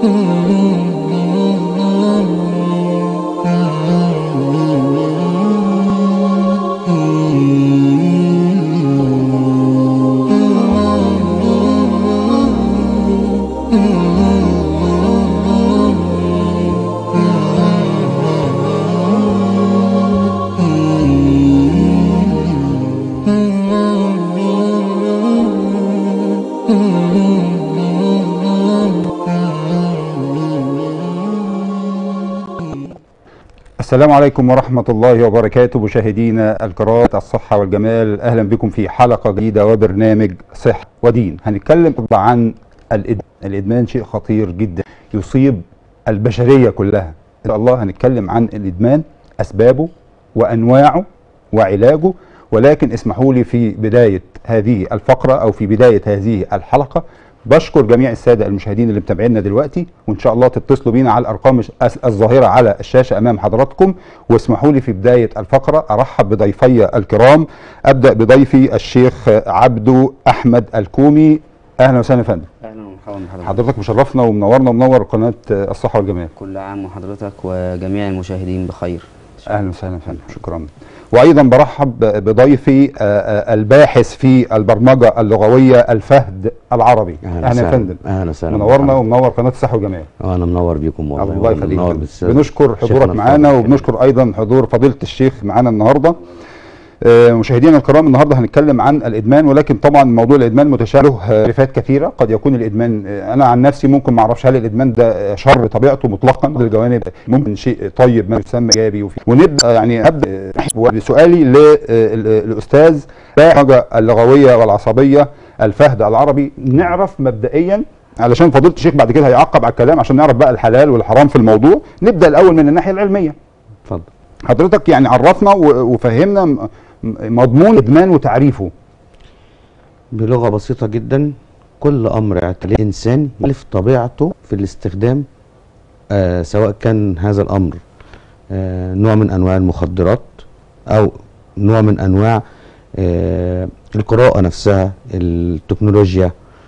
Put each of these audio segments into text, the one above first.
السلام عليكم ورحمة الله وبركاته مشاهدينا الكرام الصحة والجمال أهلا بكم في حلقة جديدة وبرنامج صحة ودين هنتكلم عن الإدمان الإدمان شيء خطير جدا يصيب البشرية كلها إن شاء الله هنتكلم عن الإدمان أسبابه وأنواعه وعلاجه ولكن اسمحوا لي في بداية هذه الفقرة أو في بداية هذه الحلقة بشكر جميع الساده المشاهدين اللي متابعينا دلوقتي وان شاء الله تتصلوا بينا على الارقام الظاهره على الشاشه امام حضراتكم واسمحوا لي في بدايه الفقره ارحب بضيفي الكرام ابدا بضيفي الشيخ عبدو احمد الكومي اهلا وسهلا يا فندم اهلا ومرحبا بحضرتك حضرتك مشرفنا ومنورنا ومنور قناه الصحه والجمال كل عام وحضرتك وجميع المشاهدين بخير اهلا وسهلا يا فندم شكرا وايضا برحب بضيفي الباحث في البرمجه اللغويه الفهد العربي اهلا يا فندم اهلا وسهلا منورنا ومنور قناه الصحه والجمال انا منور بيكم والله الله يخليك بنشكر حضورك معانا وبنشكر ايضا حضور فضيله الشيخ معانا النهارده مشاهدينا الكرام النهارده هنتكلم عن الادمان ولكن طبعا موضوع الادمان متشابه تعريفات كثيره قد يكون الادمان انا عن نفسي ممكن ما اعرفش هل الادمان ده شر بطبيعته مطلقا الجوانب ممكن شيء طيب ما يسمى ايجابي وفي ونبدا يعني ابدا بسؤالي للاستاذ البرمجه اللغويه والعصبيه الفهد العربي نعرف مبدئيا علشان فضيله الشيخ بعد كده هيعقب على الكلام عشان نعرف بقى الحلال والحرام في الموضوع نبدا الاول من الناحيه العلميه اتفضل حضرتك يعني عرفنا وفهمنا مضمون الادمان وتعريفه بلغه بسيطه جدا كل امر اعتلاه انسان يخالف طبيعته في الاستخدام آه سواء كان هذا الامر آه نوع من انواع المخدرات او نوع من انواع آه القراءه نفسها التكنولوجيا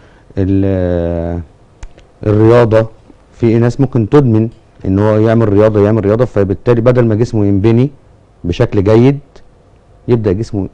الرياضه في ناس ممكن تدمن ان هو يعمل رياضه يعمل رياضه فبالتالي بدل ما جسمه ينبني بشكل جيد يبدا جسمه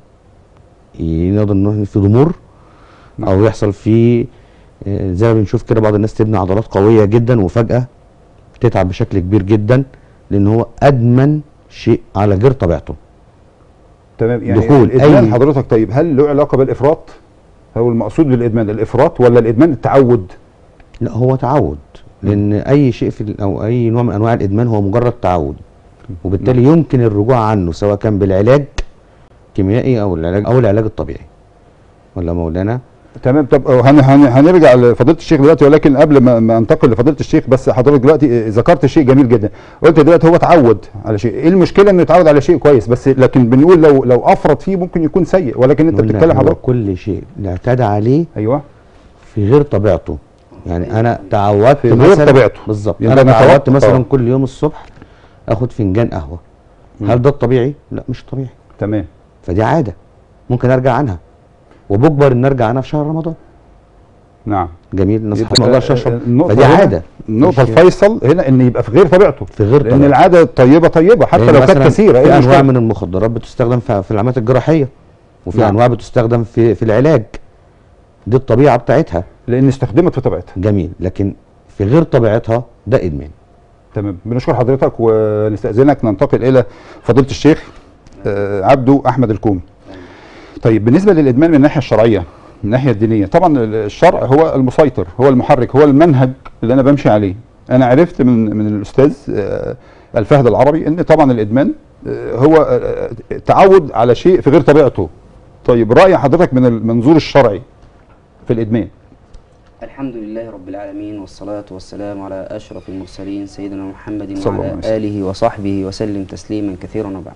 ينقدر في ضمور او يحصل فيه زي ما بنشوف كده بعض الناس تبني عضلات قويه جدا وفجاه تتعب بشكل كبير جدا لان هو ادمن شيء على غير طبيعته تمام يعني دخول الادمان أي حضرتك طيب هل له علاقه بالافراط هو المقصود بالادمان الافراط ولا الادمان التعود لا هو تعود لان اي شيء في او اي نوع من انواع الادمان هو مجرد تعود وبالتالي يمكن الرجوع عنه سواء كان بالعلاج الكيميائي او العلاج او العلاج الطبيعي ولا مولانا تمام طب هن هن هنرجع لفضيله الشيخ دلوقتي ولكن قبل ما, ما انتقل لفضيله الشيخ بس حضرتك دلوقتي ذكرت شيء جميل جدا قلت دلوقتي هو اتعود على شيء ايه المشكله انه يتعود على شيء كويس بس لكن بنقول لو لو افرط فيه ممكن يكون سيء ولكن انت بتتكلم حضرتك كل شيء اعتدى عليه ايوه في غير طبيعته يعني انا تعودت في غير طبيعته بالظبط يعني انا تعودت مثلا طبعا. كل يوم الصبح اخد فنجان قهوه هل ده الطبيعي لا مش طبيعي تمام فدي عاده ممكن ارجع عنها وبجبر ان ارجع عنها في شهر رمضان نعم جميل الناس ما اقدرش اشرب فدي عاده النقطه الفيصل هنا ان يبقى في غير طبيعته في غير لان العاده طيبه طيبه حتى لو كانت كثيره في انواع من المخدرات بتستخدم في العمليات الجراحيه وفي نعم. انواع بتستخدم في في العلاج دي الطبيعه بتاعتها لان استخدمت في طبيعتها جميل لكن في غير طبيعتها ده ادمان تمام بنشكر حضرتك ونستاذنك ننتقل الى فضيله الشيخ آه عبدو احمد الكومي طيب بالنسبه للادمان من الناحيه الشرعيه من الناحيه الدينيه طبعا الشرع هو المسيطر هو المحرك هو المنهج اللي انا بمشي عليه انا عرفت من من الاستاذ آه الفهد العربي ان طبعا الادمان آه هو آه تعود على شيء في غير طبيعته طيب راي حضرتك من المنظور الشرعي في الادمان الحمد لله رب العالمين والصلاة والسلام على أشرف المرسلين سيدنا محمد صلى الله وعلى عليه وسلم. آله وصحبه وسلم تسليما كثيرا وبعد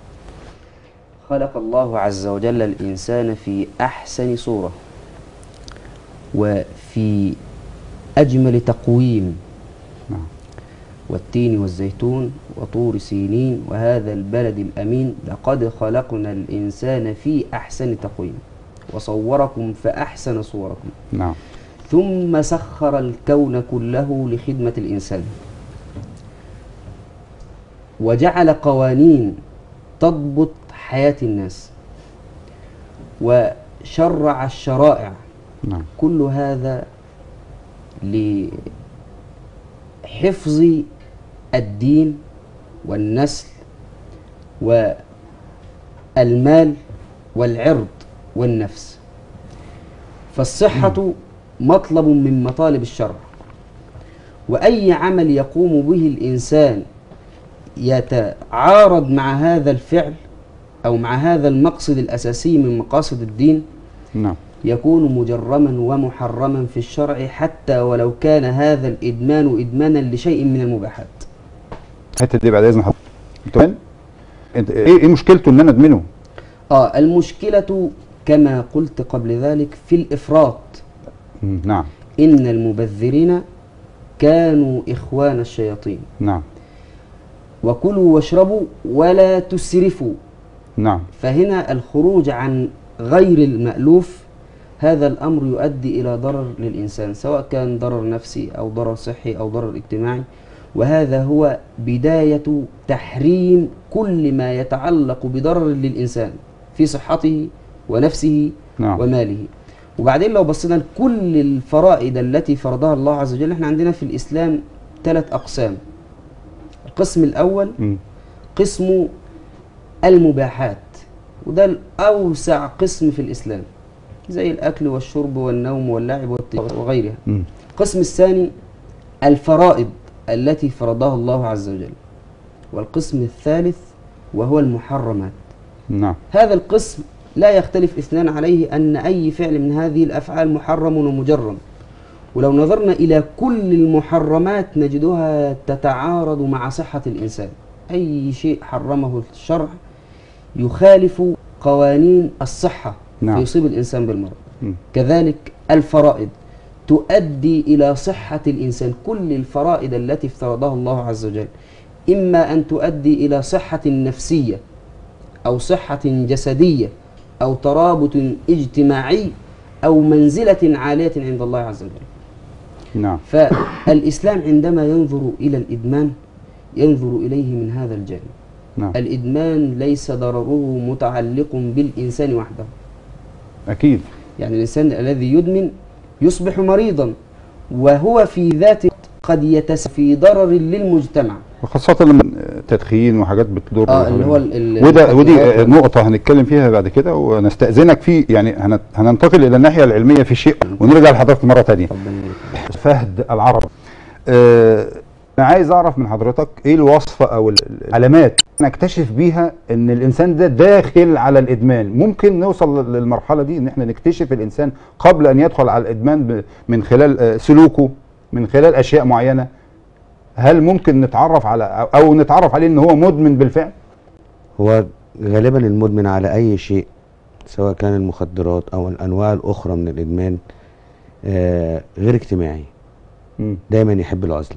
خلق الله عز وجل الإنسان في أحسن صورة وفي أجمل تقويم نعم. والتين والزيتون وطور سينين وهذا البلد الأمين لقد خلقنا الإنسان في أحسن تقويم وصوركم فأحسن صوركم نعم ثم سخر الكون كله لخدمة الإنسان وجعل قوانين تضبط حياة الناس وشرع الشرائع نعم كل هذا لحفظ الدين والنسل والمال والعرض والنفس فالصحة مطلب من مطالب الشرع وأي عمل يقوم به الإنسان يتعارض مع هذا الفعل أو مع هذا المقصد الأساسي من مقاصد الدين نعم يكون مجرما ومحرما في الشرع حتى ولو كان هذا الإدمان إدمانا لشيء من المباحات الحته دي بعد اذن حضرتك انت انت ايه ايه مشكلته ان انا ادمنه آه المشكلة كما قلت قبل ذلك في الإفراط مم، نعم إن المبذرين كانوا إخوان الشياطين نعم وكلوا واشربوا ولا تسرفوا نعم فهنا الخروج عن غير المألوف هذا الأمر يؤدي إلى ضرر للإنسان سواء كان ضرر نفسي أو ضرر صحي أو ضرر اجتماعي وهذا هو بداية تحريم كل ما يتعلق بضرر للإنسان في صحته ونفسه نعم. وماله وبعدين لو بصينا لكل الفرائض التي فرضها الله عز وجل احنا عندنا في الإسلام ثلاث أقسام القسم الأول مم. قسم المباحات وده الأوسع قسم في الإسلام زي الأكل والشرب والنوم واللعب والتجارة وغيرها مم. القسم الثاني الفرائض التي فرضها الله عز وجل والقسم الثالث وهو المحرمات نعم هذا القسم لا يختلف اثنان عليه أن أي فعل من هذه الأفعال محرم ومجرم ولو نظرنا إلى كل المحرمات نجدها تتعارض مع صحة الإنسان أي شيء حرمه الشرع يخالف قوانين الصحة نعم. فيصيب الإنسان بالمرض مم. كذلك الفرائض تؤدي إلى صحة الإنسان كل الفرائض التي افترضها الله عز وجل إما أن تؤدي إلى صحة نفسية أو صحة جسدية أو ترابط اجتماعي أو منزلة عالية عند الله عز وجل نعم فالإسلام عندما ينظر إلى الإدمان ينظر إليه من هذا الجانب نعم الإدمان ليس ضرره متعلق بالإنسان وحده اكيد يعني الإنسان الذي يدمن يصبح مريضا وهو في ذاته قد يتس في ضرر للمجتمع وخاصة لما تدخين وحاجات بتضر اه اللي هو ال- ال- وده ودي التدخينات. نقطة هنتكلم فيها بعد كده ونستأذنك في يعني هن- هننتقل إلى الناحية العلمية في شيء ونرجع لحضرتك مرة تانية ربنا يبارك فيك. فهد العرب آه، أنا عايز أعرف من حضرتك إيه الوصفة أو ال- العلامات نكتشف بيها إن الإنسان ده داخل على الإدمان ممكن نوصل للمرحلة دي إن إحنا نكتشف الإنسان قبل أن يدخل على الإدمان ب- من خلال آه، سلوكه من خلال أشياء معينة هل ممكن نتعرف على أو- أو نتعرف عليه إن هو مدمن بالفعل؟ هو غالبا المدمن على اي شيء سواء كان المخدرات او الانواع الاخرى من الادمان آه غير اجتماعي مم. دايما يحب العزله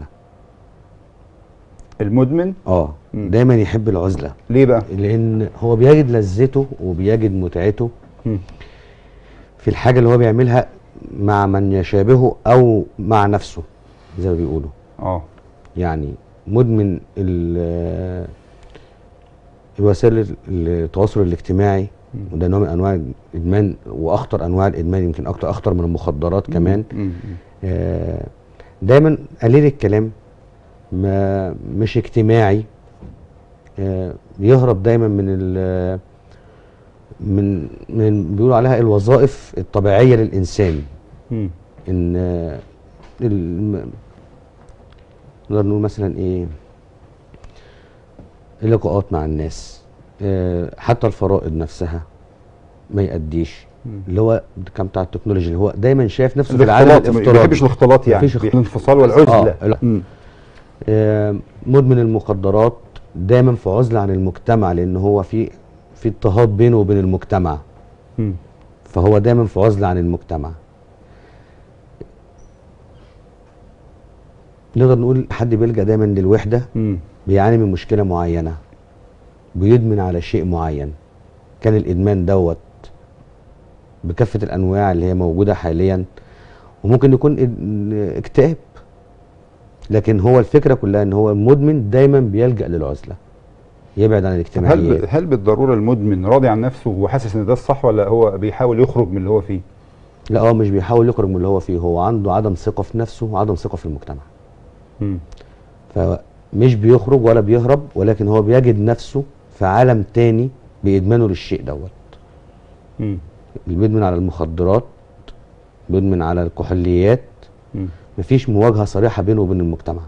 المدمن اه مم. دايما يحب العزله ليه بقى؟ لان هو بيجد لذته وبيجد متعته مم. في الحاجه اللي هو بيعملها مع من يشابهه او مع نفسه زي ما بيقولوا اه يعني مدمن ال- الوسائل التواصل الاجتماعي مم. وده نوع من انواع الادمان واخطر انواع الادمان يمكن اكتر اخطر من المخدرات كمان مم. مم. آه، دايما قليل الكلام ما مش اجتماعي آه، بيهرب دايما من ال من من بيقولوا عليها الوظائف الطبيعيه للانسان مم. ان آه، الم- نقدر نقول مثلا ايه اللقاءات مع الناس آه، حتى الفرائض نفسها ما يأديش مم. اللي هو كان بتاع التكنولوجيا اللي هو دايما شايف نفسه في العالم الاختلاط ما الافتراضي بيحبش الاختلاط يعني مفيش اخت- الانفصال والعزله آه، لا. مم. آه، مدمن المخدرات دايما في عزله عن المجتمع لان هو في في اضطهاد بينه وبين المجتمع مم. فهو دايما في عزله عن المجتمع نقدر نقول حد بيلجأ دايما للوحده مم. بيعاني من مشكله معينه بيدمن على شيء معين كان الادمان دوت بكافه الانواع اللي هي موجوده حاليا وممكن يكون إد- اكتئاب لكن هو الفكره كلها ان هو المدمن دايما بيلجا للعزله يبعد عن هل الاجتماعيات هل بالضروره المدمن راضي عن نفسه وحاسس ان ده الصح ولا هو بيحاول يخرج من اللي هو فيه؟ لا هو مش بيحاول يخرج من اللي هو فيه هو عنده عدم ثقه في نفسه وعدم ثقه في المجتمع مم. فمش بيخرج ولا بيهرب ولكن هو بيجد نفسه في عالم تاني بإدمانه للشيء دوت مم. بيدمن على المخدرات بيدمن على الكحوليات مم. مفيش مواجهة صريحة بينه وبين المجتمع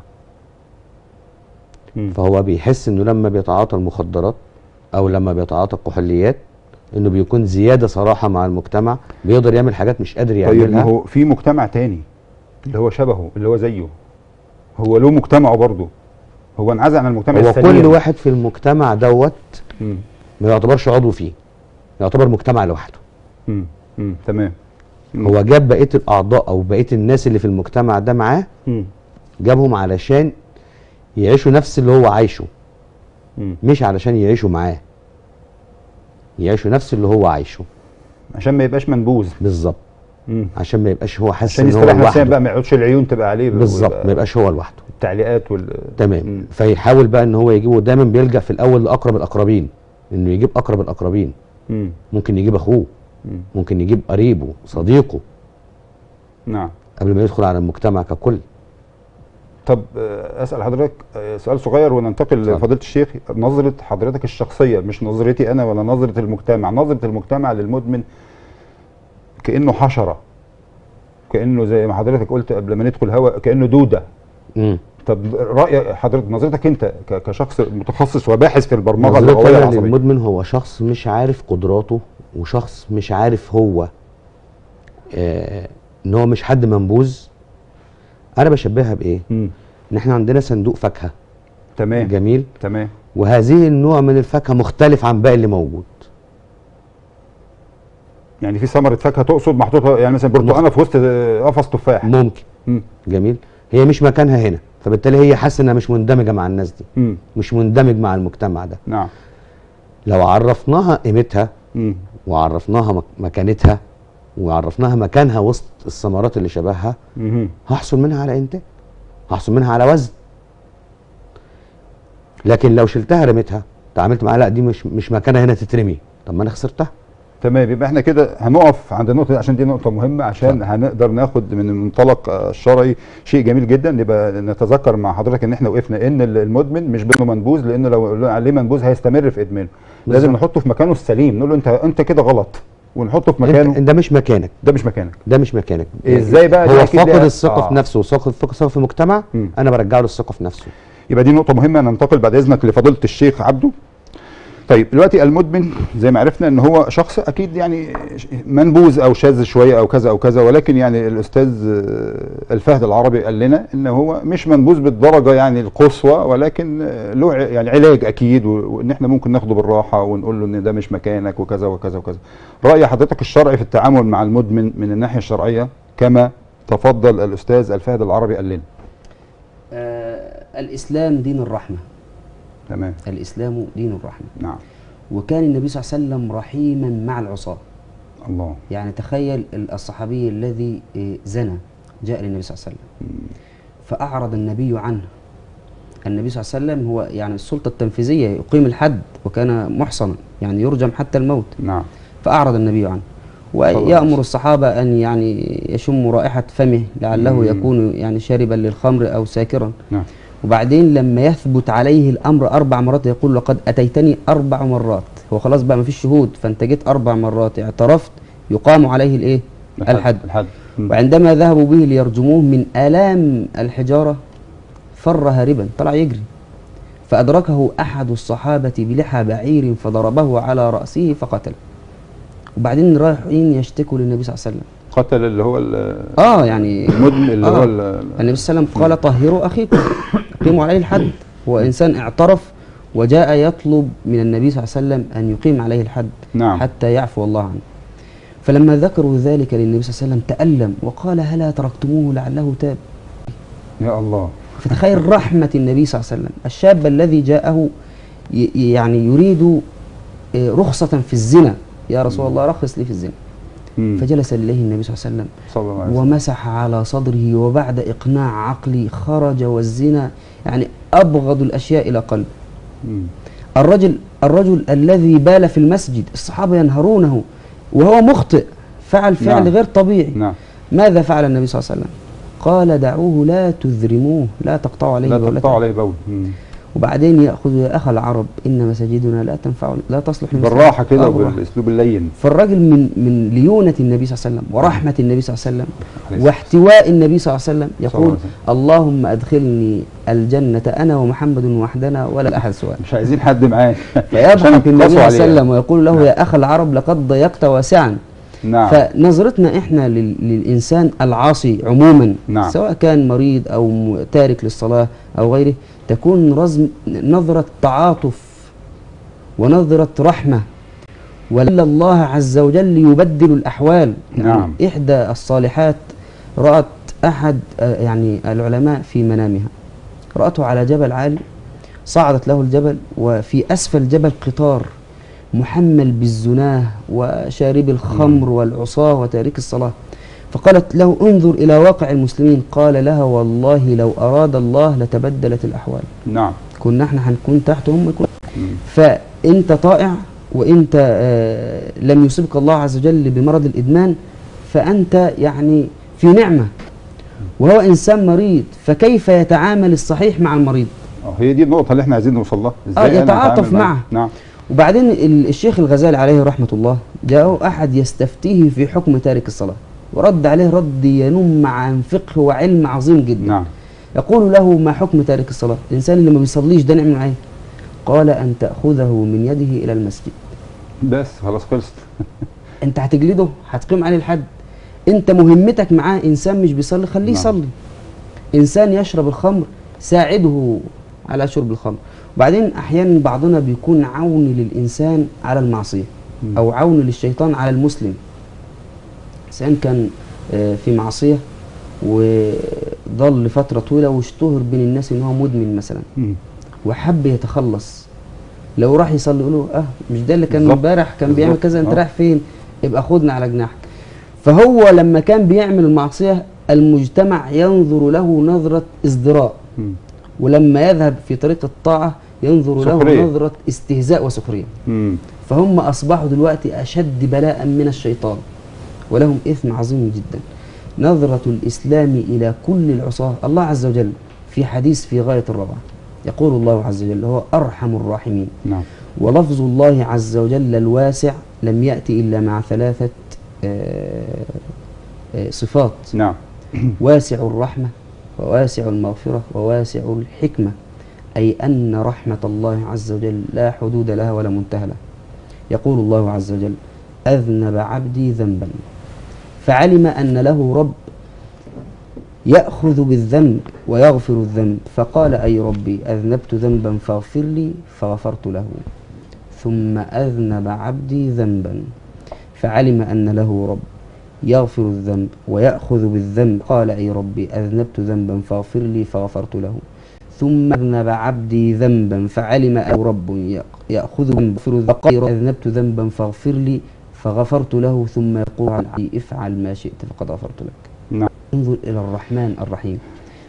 مم. فهو بيحس انه لما بيتعاطى المخدرات او لما بيتعاطى الكحوليات انه بيكون زيادة صراحة مع المجتمع بيقدر يعمل حاجات مش قادر طيب ما يعملها هو في مجتمع تاني اللي هو شبهه اللي هو زيه هو له مجتمعه برضه هو انعزل عن المجتمع هو السليم كل واحد في المجتمع دوت مم. ما يعتبرش عضو فيه يعتبر مجتمع لوحده مم. مم. تمام مم. هو جاب بقيه الاعضاء او بقيه الناس اللي في المجتمع ده معاه مم. جابهم علشان يعيشوا نفس اللي هو عايشه مم. مش علشان يعيشوا معاه يعيشوا نفس اللي هو عايشه عشان ما يبقاش منبوذ بالظبط مم. عشان ما يبقاش هو حاسس عشان ان هو يستريح نفسيا لوحده بقى ما يقعدش العيون تبقى عليه بالظبط ويبقى ما يبقاش هو لوحده التعليقات وال تمام مم. فيحاول بقى ان هو يجيبه دايما بيلجا في الاول لاقرب الاقربين انه يجيب اقرب الاقربين مم. ممكن يجيب اخوه مم. ممكن يجيب قريبه صديقه نعم قبل ما يدخل على المجتمع ككل طب آه، اسال حضرتك آه، سؤال صغير وننتقل اتفضل. لفضيله الشيخ نظره حضرتك الشخصيه مش نظرتي انا ولا نظره المجتمع نظره المجتمع للمدمن كانه حشره كانه زي ما حضرتك قلت قبل ما ندخل هوا كانه دوده امم طب راي حضرتك نظرتك انت ك- كشخص متخصص وباحث في البرمجه نظرتي اللغويه أنا العصبيه للمدمن هو شخص مش عارف قدراته وشخص مش عارف هو آه ان هو مش حد منبوذ انا بشبهها بايه مم. ان احنا عندنا صندوق فاكهه تمام جميل تمام وهذه النوع من الفاكهه مختلف عن باقي اللي موجود يعني في ثمره فاكهه تقصد محطوطه يعني مثلا برتقانه في وسط آه، قفص تفاح ممكن مم. جميل هي مش مكانها هنا فبالتالي هي حاسه انها مش مندمجه مع الناس دي مم. مش مندمج مع المجتمع ده نعم لو عرفناها قيمتها مم. وعرفناها مك- مكانتها وعرفناها مكانها وسط الثمرات اللي شبهها مهم. هحصل منها على انتاج هحصل منها على وزن لكن لو شلتها رميتها تعاملت معاها لا دي مش مش مكانها هنا تترمي طب ما انا خسرتها تمام يبقى احنا كده هنقف عند النقطه دي عشان دي نقطه مهمه عشان هنقدر ناخد من المنطلق آه، الشرعي شيء جميل جدا نبقى نتذكر مع حضرتك ان احنا وقفنا ان ال- المدمن مش بانه منبوذ لانه لو قلنا عليه منبوذ هيستمر في ادمانه لازم بالظبط. نحطه في مكانه السليم نقول له انت انت كده غلط ونحطه في انت مكانه ده مش مكانك ده مش مكانك ده مش مكانك ازاي بقى دي هو أكيد فاقد ليها- الثقه آه. في نفسه وفاقد الثقه في المجتمع مم. انا برجع له الثقه في نفسه يبقى دي نقطة مهمة ننتقل بعد إذنك لفضيلة الشيخ عبده. طيب دلوقتي المدمن زي ما عرفنا ان هو شخص اكيد يعني منبوذ او شاذ شويه او كذا او كذا ولكن يعني الاستاذ آه، الفهد العربي قال لنا ان هو مش منبوذ بالدرجه يعني القصوى ولكن آه، له ع- يعني علاج اكيد و- وان احنا ممكن ناخده بالراحه ونقول له ان ده مش مكانك وكذا وكذا وكذا. راي حضرتك الشرعي في التعامل مع المدمن من الناحيه الشرعيه كما تفضل الاستاذ الفهد العربي قال لنا. آه الإسلام دين الرحمة تمام الإسلام دين الرحمة نعم وكان النبي صلى الله عليه وسلم رحيما مع العصاة الله يعني تخيل ال- الصحابي الذي آه، زنى جاء للنبي صلى الله عليه وسلم فأعرض النبي عنه النبي صلى الله عليه وسلم هو يعني السلطة التنفيذية يقيم الحد وكان محصنا يعني يرجم حتى الموت نعم فأعرض النبي عنه الله عليه ويأمر الصحابة أن يعني يشموا رائحة فمه لعله مم. يكون يعني شاربا للخمر أو ساكرا نعم وبعدين لما يثبت عليه الأمر أربع مرات يقول لقد أتيتني أربع مرات هو خلاص بقى ما فيش شهود فأنت جيت أربع مرات اعترفت يقام عليه الإيه الحد الحد مم. وعندما ذهبوا به ليرجموه من آلام الحجارة فر هاربا طلع يجري فأدركه أحد الصحابة بلحى بعير فضربه على رأسه فقتله وبعدين رايحين يشتكوا للنبي صلى الله عليه وسلم قتل اللي هو ال- اه يعني المدمن اللي آه. هو ال- النبي صلى الله عليه وسلم قال طهروا اخيكم اقيموا عليه الحد هو انسان اعترف وجاء يطلب من النبي صلى الله عليه وسلم ان يقيم عليه الحد نعم حتى يعفو الله عنه فلما ذكروا ذلك للنبي صلى الله عليه وسلم تألم وقال هلا تركتموه لعله تاب يا الله فتخيل رحمة النبي صلى الله عليه وسلم الشاب الذي جاءه ي- يعني يريد آه، رخصة في الزنا يا رسول الله رخص لي في الزنا مم. فجلس إليه النبي صلى الله عليه وسلم صلى الله عليه وسلم ومسح على صدره وبعد إقناع عقلي خرج والزنا يعني أبغض الأشياء إلى قلبه مم. الرجل الرجل الذي بال في المسجد الصحابة ينهرونه وهو مخطئ فعل فعل نعم. غير طبيعي نعم ماذا فعل النبي صلى الله عليه وسلم قال دعوه لا تذرموه لا تقطعوا عليه لا بولته. تقطع عليه بول مم. وبعدين يأخذ يا أخ العرب إن مساجدنا لا تنفع لا تصلح للمسلمين. بالراحه كده آه، بالراحة. وبالاسلوب اللين فالراجل من من ليونة النبي صلى الله عليه وسلم ورحمة النبي صلى الله عليه وسلم عليه واحتواء النبي صلى الله عليه وسلم صلى الله يقول عليه وسلم. اللهم أدخلني الجنة أنا ومحمد وحدنا ولا أحد سواء مش عايزين حد معاه عشان فيضحك النبي صلى الله يقتصوا عليه عليه. وسلم ويقول له يا أخ العرب لقد ضيقت واسعا نعم فنظرتنا احنا لل- للانسان العاصي عموما نعم. سواء كان مريض او م- تارك للصلاه او غيره تكون رزم نظره تعاطف ونظره رحمه ولعل الله عز وجل يبدل الاحوال يعني نعم. احدى الصالحات رات احد آه، يعني العلماء في منامها راته على جبل عالي صعدت له الجبل وفي اسفل الجبل قطار محمل بالزناه وشارب الخمر والعصاه وتارك الصلاه فقالت له انظر الى واقع المسلمين قال لها والله لو اراد الله لتبدلت الاحوال نعم كنا احنا هنكون تحت هم يكون مم. فانت طائع وانت آه لم يصبك الله عز وجل بمرض الادمان فانت يعني في نعمه وهو انسان مريض فكيف يتعامل الصحيح مع المريض اه هي دي النقطه اللي احنا عايزين نوصل لها آه، أنا يتعاطف أتعامل معه. نعم وبعدين ال- الشيخ الغزالي عليه رحمة الله جاءه أحد يستفتيه في حكم تارك الصلاة ورد عليه رد ينم عن فقه وعلم عظيم جدا نعم يقول له ما حكم تارك الصلاة الإنسان اللي ما بيصليش ده نعمل معاه قال أن تأخذه من يده إلى المسجد بس خلاص خلصت أنت هتجلده هتقيم عليه الحد أنت مهمتك معاه إنسان مش بيصلي خليه نعم. يصلي إنسان يشرب الخمر ساعده على شرب الخمر وبعدين أحيانا بعضنا بيكون عون للإنسان على المعصية مم. أو عون للشيطان على المسلم إنسان كان آه، في معصية وظل لفترة طويلة واشتهر بين الناس إن هو مدمن مثلا مم. وحب يتخلص لو راح يصلي يقول له اه مش ده اللي كان بالظبط. امبارح كان بيعمل بالظبط. كذا انت آه. رايح فين يبقى خدنا على جناحك فهو لما كان بيعمل المعصية المجتمع ينظر له نظرة ازدراء مم. ولما يذهب في طريق الطاعة ينظر سخرية. له نظرة استهزاء وسخرية مم. فهم أصبحوا دلوقتي أشد بلاء من الشيطان ولهم إثم عظيم جدا نظرة الإسلام إلى كل العصاة الله عز وجل في حديث في غاية الروعة يقول الله عز وجل هو أرحم الراحمين نعم ولفظ الله عز وجل الواسع لم يأتي إلا مع ثلاثة آه، آه، صفات نعم واسع الرحمة وواسع المغفرة وواسع الحكمة أي أن رحمة الله عز وجل لا حدود لها ولا منتهى لها يقول الله عز وجل أذنب عبدي ذنبا فعلم أن له رب يأخذ بالذنب ويغفر الذنب فقال أي ربي أذنبت ذنبا فاغفر لي فغفرت له ثم أذنب عبدي ذنبا فعلم أن له رب يغفر الذنب ويأخذ بالذنب قال أي ربي أذنبت ذنبا فاغفر لي فغفرت له ثم أذنب عبدي ذنبا فعلم أن رب يق- يأخذ ذنب يغفر الذنب قال أي رب أذنبت ذنبا فاغفر لي فغفرت له ثم يقول على العبد افعل ما شئت فقد غفرت لك نعم انظر إلى الرحمن الرحيم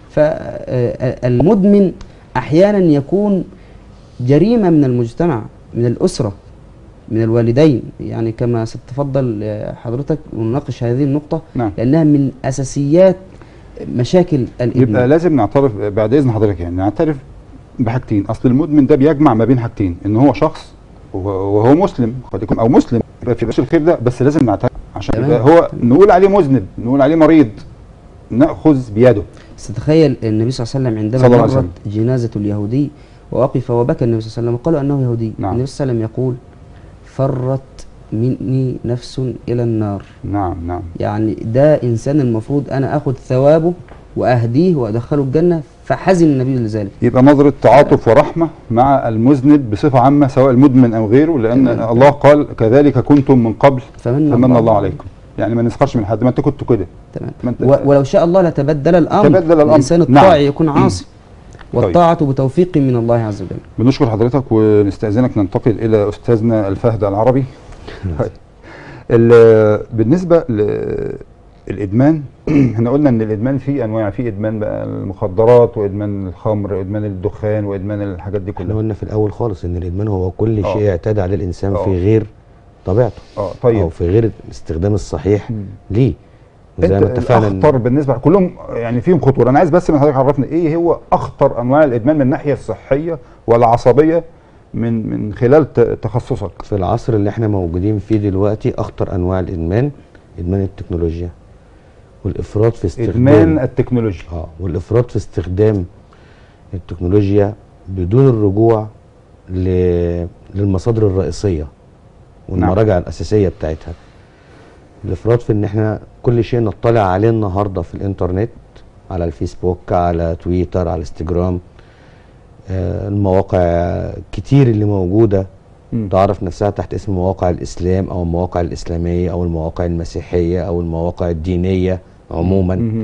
فالمدمن أحيانا يكون جريمة من المجتمع من الأسرة من الوالدين يعني كما ستتفضل آه، حضرتك ونناقش هذه النقطة نعم لأنها من أساسيات مشاكل يبقى الإدمان لازم نعترف بعد اذن حضرتك يعني نعترف بحاجتين اصل المدمن ده بيجمع ما بين حاجتين ان هو شخص وهو وهو مسلم قد يكون او مسلم يبقى في بس الخير ده بس لازم نعترف عشان تمام. يبقى هو نقول عليه مذنب نقول عليه مريض ناخذ بيده ستتخيل النبي صلى الله عليه وسلم صلى عندما الله عليه مرت جنازة اليهودي ووقف وبكى النبي صلى الله عليه وسلم وقالوا أنه يهودي نعم. النبي صلى الله عليه وسلم يقول فرت مني نفس إلى النار نعم نعم يعني ده إنسان المفروض أنا أخذ ثوابه وأهديه وأدخله الجنة فحزن النبي لذلك يبقى نظرة تعاطف ورحمة مع المذنب بصفة عامة سواء المدمن أو غيره لأن تمام. الله قال كذلك كنتم من قبل فمن فمن الله عليكم يعني ما نسخرش من حد ما أنت كنت كده تمام ما أنت و- ولو شاء الله لتبدل الأمر تبدل الأمر. الإنسان نعم. الطاعي يكون عاصي والطاعة بتوفيق من الله عز وجل بنشكر حضرتك ونستأذنك ننتقل إلى أستاذنا الفهد العربي طيب. ال- بالنسبه للادمان احنا قلنا ان الادمان فيه انواع في ادمان بقى المخدرات وادمان الخمر وادمان الدخان وادمان الحاجات دي احنا كلها قلنا في الاول خالص ان الادمان هو كل آه. شيء اعتاد عليه الانسان آه. في غير طبيعته اه او طيب في غير الاستخدام الصحيح مم. ليه زي انت ما اتفقنا إن- الاخطر بالنسبه كلهم يعني فيهم خطوره انا عايز بس من حضرتك عرفني ايه هو اخطر انواع الادمان من الناحيه الصحيه والعصبيه من من خلال ت- تخصصك في العصر اللي احنا موجودين فيه دلوقتي اخطر انواع الادمان ادمان التكنولوجيا والافراط في استخدام ادمان التكنولوجيا اه والافراط في استخدام التكنولوجيا بدون الرجوع ل... للمصادر الرئيسيه والمراجع الاساسيه بتاعتها الافراط في ان احنا كل شيء نطلع عليه النهارده في الانترنت على الفيسبوك على تويتر على انستجرام آه المواقع كتير اللي موجوده مم. تعرف نفسها تحت اسم مواقع الاسلام او المواقع الاسلاميه او المواقع المسيحيه او المواقع الدينيه عموما مم.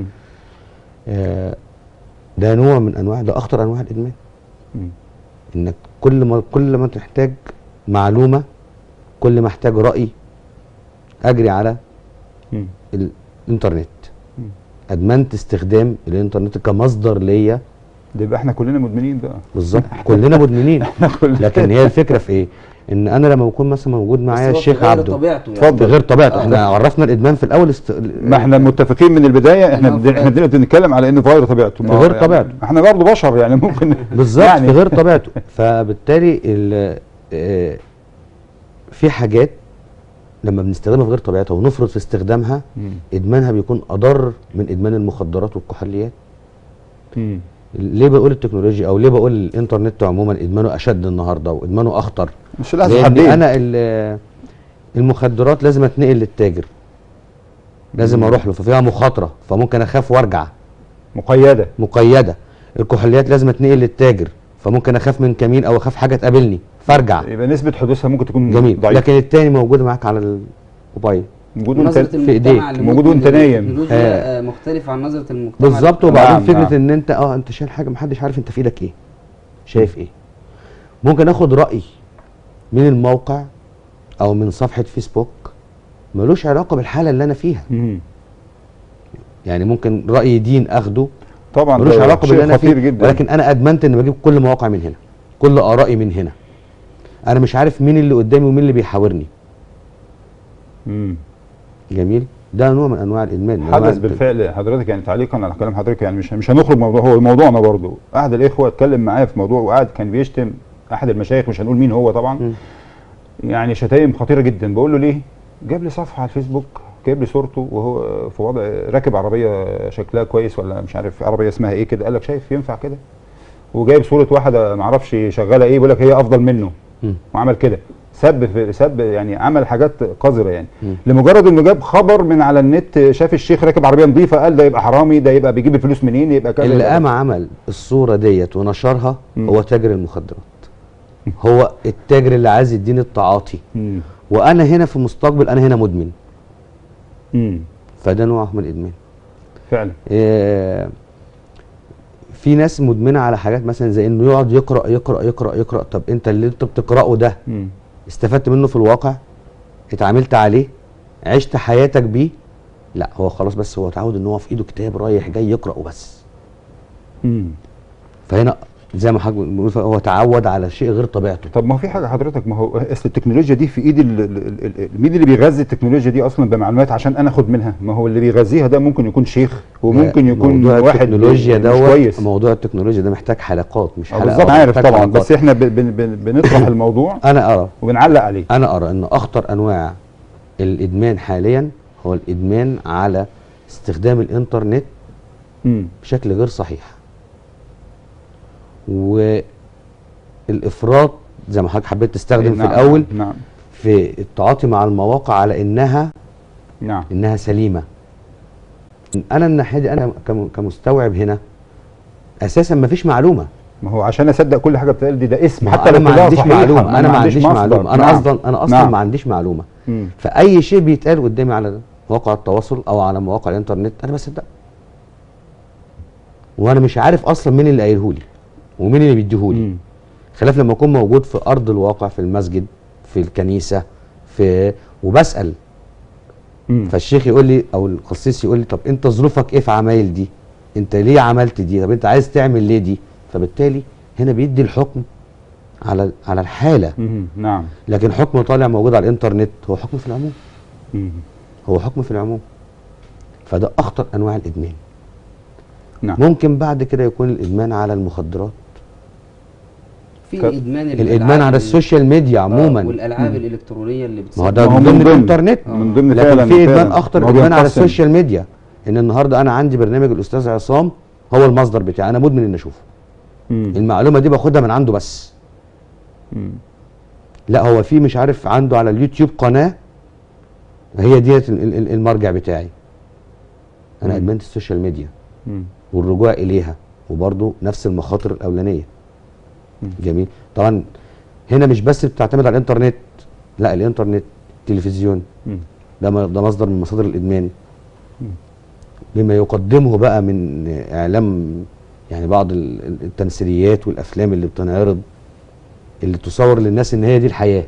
آه، ده نوع من انواع ده اخطر انواع الادمان مم. انك كل ما كل ما تحتاج معلومه كل ما احتاج راي اجري على مم. الانترنت مم. ادمنت استخدام الانترنت كمصدر ليا ده يبقى احنا كلنا مدمنين بقى بالظبط كلنا مدمنين كلنا. لكن هي الفكره في ايه ان انا لما بكون مثلا موجود معايا بس هو في الشيخ غير عبده طبيعته يعني. اتفضل. في غير طبيعته آه. احنا عرفنا الادمان في الاول است... ما احنا متفقين من البدايه احنا إنه بد- احنا في- بدنا بنتكلم على انه في غير طبيعته ما في هو غير يعني طبيعته. احنا برضه بشر يعني ممكن بالظبط يعني في غير طبيعته فبالتالي ال- آه، في حاجات لما بنستخدمها في غير طبيعتها ونفرط في استخدامها مم. ادمانها بيكون اضر من ادمان المخدرات والكحوليات مم. ليه بقول التكنولوجيا او ليه بقول الانترنت عموما ادمانه اشد النهارده وادمانه اخطر مش لازم لان حدين انا ال- المخدرات لازم اتنقل للتاجر لازم مم. اروح له ففيها مخاطره فممكن اخاف وارجع مقيده مقيده الكحوليات لازم اتنقل للتاجر فممكن اخاف من كمين او اخاف حاجه تقابلني فارجع يبقى نسبه حدوثها ممكن تكون جميل ضعيفه لكن التاني موجود معاك على الموبايل موجود وانت نظرة في إيديك. المجتمع لمدمن موجود وانت نايم. التكنولوجيا، آه. آه، مختلفة عن نظرة المجتمع بالظبط للتكنولوجيا. وبعدين نعم، فكره نعم. ان انت اه انت شايل حاجه محدش عارف انت في ايدك ايه شايف ايه ممكن اخد راي من الموقع او من صفحه فيسبوك ملوش علاقه بالحاله اللي انا فيها مم. يعني ممكن راي دين اخده طبعا ملوش ده علاقه شيء باللي انا خطير فيه جدا ولكن انا ادمنت ان بجيب كل مواقع من هنا كل ارائي من هنا انا مش عارف مين اللي قدامي ومين اللي بيحاورني مم. جميل ده نوع من انواع الادمان من أنواع حدث الت- بالفعل حضرتك يعني تعليقا على كلام حضرتك يعني مش مش هنخرج موضوع هو موضوعنا برضه احد الاخوه اتكلم معايا في موضوع وقعد كان بيشتم احد المشايخ مش هنقول مين هو طبعا مم. يعني شتايم خطيره جدا بقول له ليه جاب لي صفحه على الفيسبوك جايب لي صورته وهو في وضع راكب عربيه شكلها كويس ولا مش عارف عربيه اسمها ايه كده قال لك شايف ينفع كده وجايب صوره واحده ما اعرفش شغاله ايه بيقول لك هي افضل منه مم. وعمل كده سب في سب يعني عمل حاجات قذره يعني مم. لمجرد انه جاب خبر من على النت شاف الشيخ راكب عربيه نظيفه قال ده يبقى حرامي ده يبقى بيجيب الفلوس منين يبقى كذا اللي يبقى قام كذا. عمل الصوره ديت ونشرها مم. هو تاجر المخدرات هو التاجر اللي عايز يديني التعاطي مم. وانا هنا في مستقبل انا هنا مدمن مم. فده نوع من الادمان فعلا آه، في ناس مدمنه على حاجات مثلا زي انه يقعد يقرا يقرا يقرا يقرا طب انت اللي انت بتقراه ده مم. استفدت منه في الواقع اتعاملت عليه عشت حياتك بيه لا هو خلاص بس هو اتعود ان هو في ايده كتاب رايح جاي يقرا وبس مم. فهنا زي ما حضرتك بنقول هو تعود على شيء غير طبيعته طب ما هو في حاجه حضرتك ما هو اصل التكنولوجيا دي في ايد ال- ال- ال- ال- مين اللي بيغذي التكنولوجيا دي اصلا بمعلومات عشان انا اخد منها ما هو اللي بيغذيها ده ممكن يكون شيخ وممكن يكون موضوع واحد التكنولوجيا مش دوت كويس موضوع التكنولوجيا ده محتاج حلقات مش آه حلقه بالظبط واحدة، عارف محتاج طبعا حلقات. بس احنا ب- بن- بن- بنطرح الموضوع انا ارى وبنعلق عليه انا ارى ان اخطر انواع الادمان حاليا هو الادمان على استخدام الانترنت مم. بشكل غير صحيح والافراط زي ما حضرتك حبيت تستخدم في نعم، الاول نعم في التعاطي مع المواقع على انها نعم انها سليمه انا الناحيه دي انا كم- كمستوعب هنا اساسا ما فيش معلومه ما هو عشان اصدق كل حاجه بتتقال دي ده اسم ما حتى انا لو ما كلها عنديش صحيحة، معلومه انا ما عنديش مصدر. معلومه انا نعم. اصلا انا اصلا نعم. ما عنديش معلومه مم. فاي شيء بيتقال قدامي على مواقع التواصل او على مواقع الانترنت انا بصدق وانا مش عارف اصلا مين اللي قايله لي ومين اللي بيديهولي مم. خلاف لما اكون موجود في ارض الواقع في المسجد في الكنيسه في وبسال مم. فالشيخ يقول لي او القسيس يقول لي طب انت ظروفك ايه في عمايل دي انت ليه عملت دي طب انت عايز تعمل ليه دي فبالتالي هنا بيدي الحكم على على الحاله مم. نعم لكن حكم طالع موجود على الانترنت هو حكم في العموم مم. هو حكم في العموم فده اخطر انواع الادمان نعم ممكن بعد كده يكون الادمان على المخدرات في ك- الادمان الادمان الألعاب على ال- السوشيال ميديا آه، عموما والالعاب الالكترونيه اللي ما هو بتسبب ده ما هو من من ضمن ضمن- الانترنت من ضمن لكن فعلا في ادمان فعلا. اخطر ما هو ادمان على بينقسم. السوشيال ميديا ان النهارده انا عندي برنامج الاستاذ عصام هو المصدر بتاعي انا مدمن ان اشوفه مم. المعلومه دي باخدها من عنده بس مم. لا هو في مش عارف عنده على اليوتيوب قناه هي ديت ال- ال- المرجع بتاعي انا مم. ادمنت السوشيال ميديا مم. والرجوع اليها وبرضه نفس المخاطر الاولانيه مم. جميل طبعا هنا مش بس بتعتمد على الانترنت لا الانترنت التلفزيون مم. ده م- ده مصدر من مصادر الادمان مم. بما يقدمه بقى من اعلام يعني بعض ال- ال- التمثيليات والافلام اللي بتنعرض اللي تصور للناس ان هي دي الحياه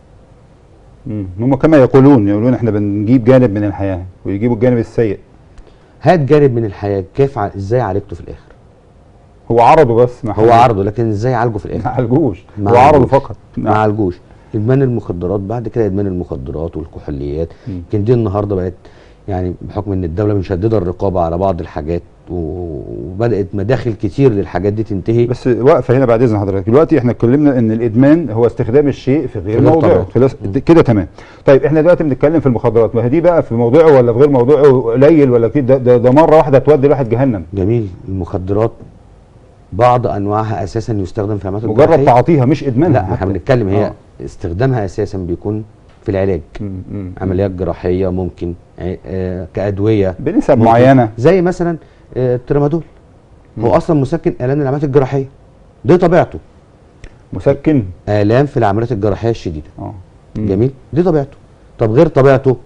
مم. هم كما يقولون يقولون احنا بنجيب جانب من الحياه ويجيبوا الجانب السيء هات جانب من الحياه كيف ع... ازاي عالجته في الاخر هو عرضه بس ما هو عرضه لكن ازاي عالجه في ما الاخر عالجوش ما هو عرضه عالجوش. فقط ما عالجوش ادمان المخدرات بعد كده ادمان المخدرات والكحوليات مم. يمكن دي النهارده بقت يعني بحكم ان الدوله مشدده الرقابه على بعض الحاجات و- وبدات مداخل كتير للحاجات دي تنتهي بس واقفه هنا بعد اذن حضرتك دلوقتي احنا اتكلمنا ان الادمان هو استخدام الشيء في غير في غير موضعه طبيعته. في لس- د- كده تمام طيب احنا دلوقتي بنتكلم في المخدرات ما هي دي بقى في موضعه ولا في غير موضعه قليل ولا كتير ده, ده, ده مره واحده تودي الواحد جهنم جميل المخدرات بعض انواعها اساسا يستخدم في عمليات مجرد الجراحية. تعاطيها مش ادمانها لا احنا حتى. بنتكلم هي آه. استخدامها اساسا بيكون في العلاج مم، مم. عمليات جراحيه ممكن ع- آه، كادويه بنسب ممكن. معينه زي مثلا آه، الترامادول هو مم. اصلا مسكن الام العمليات الجراحيه دي طبيعته مسكن الام في العمليات الجراحيه الشديده اه مم. جميل دي طبيعته طب غير طبيعته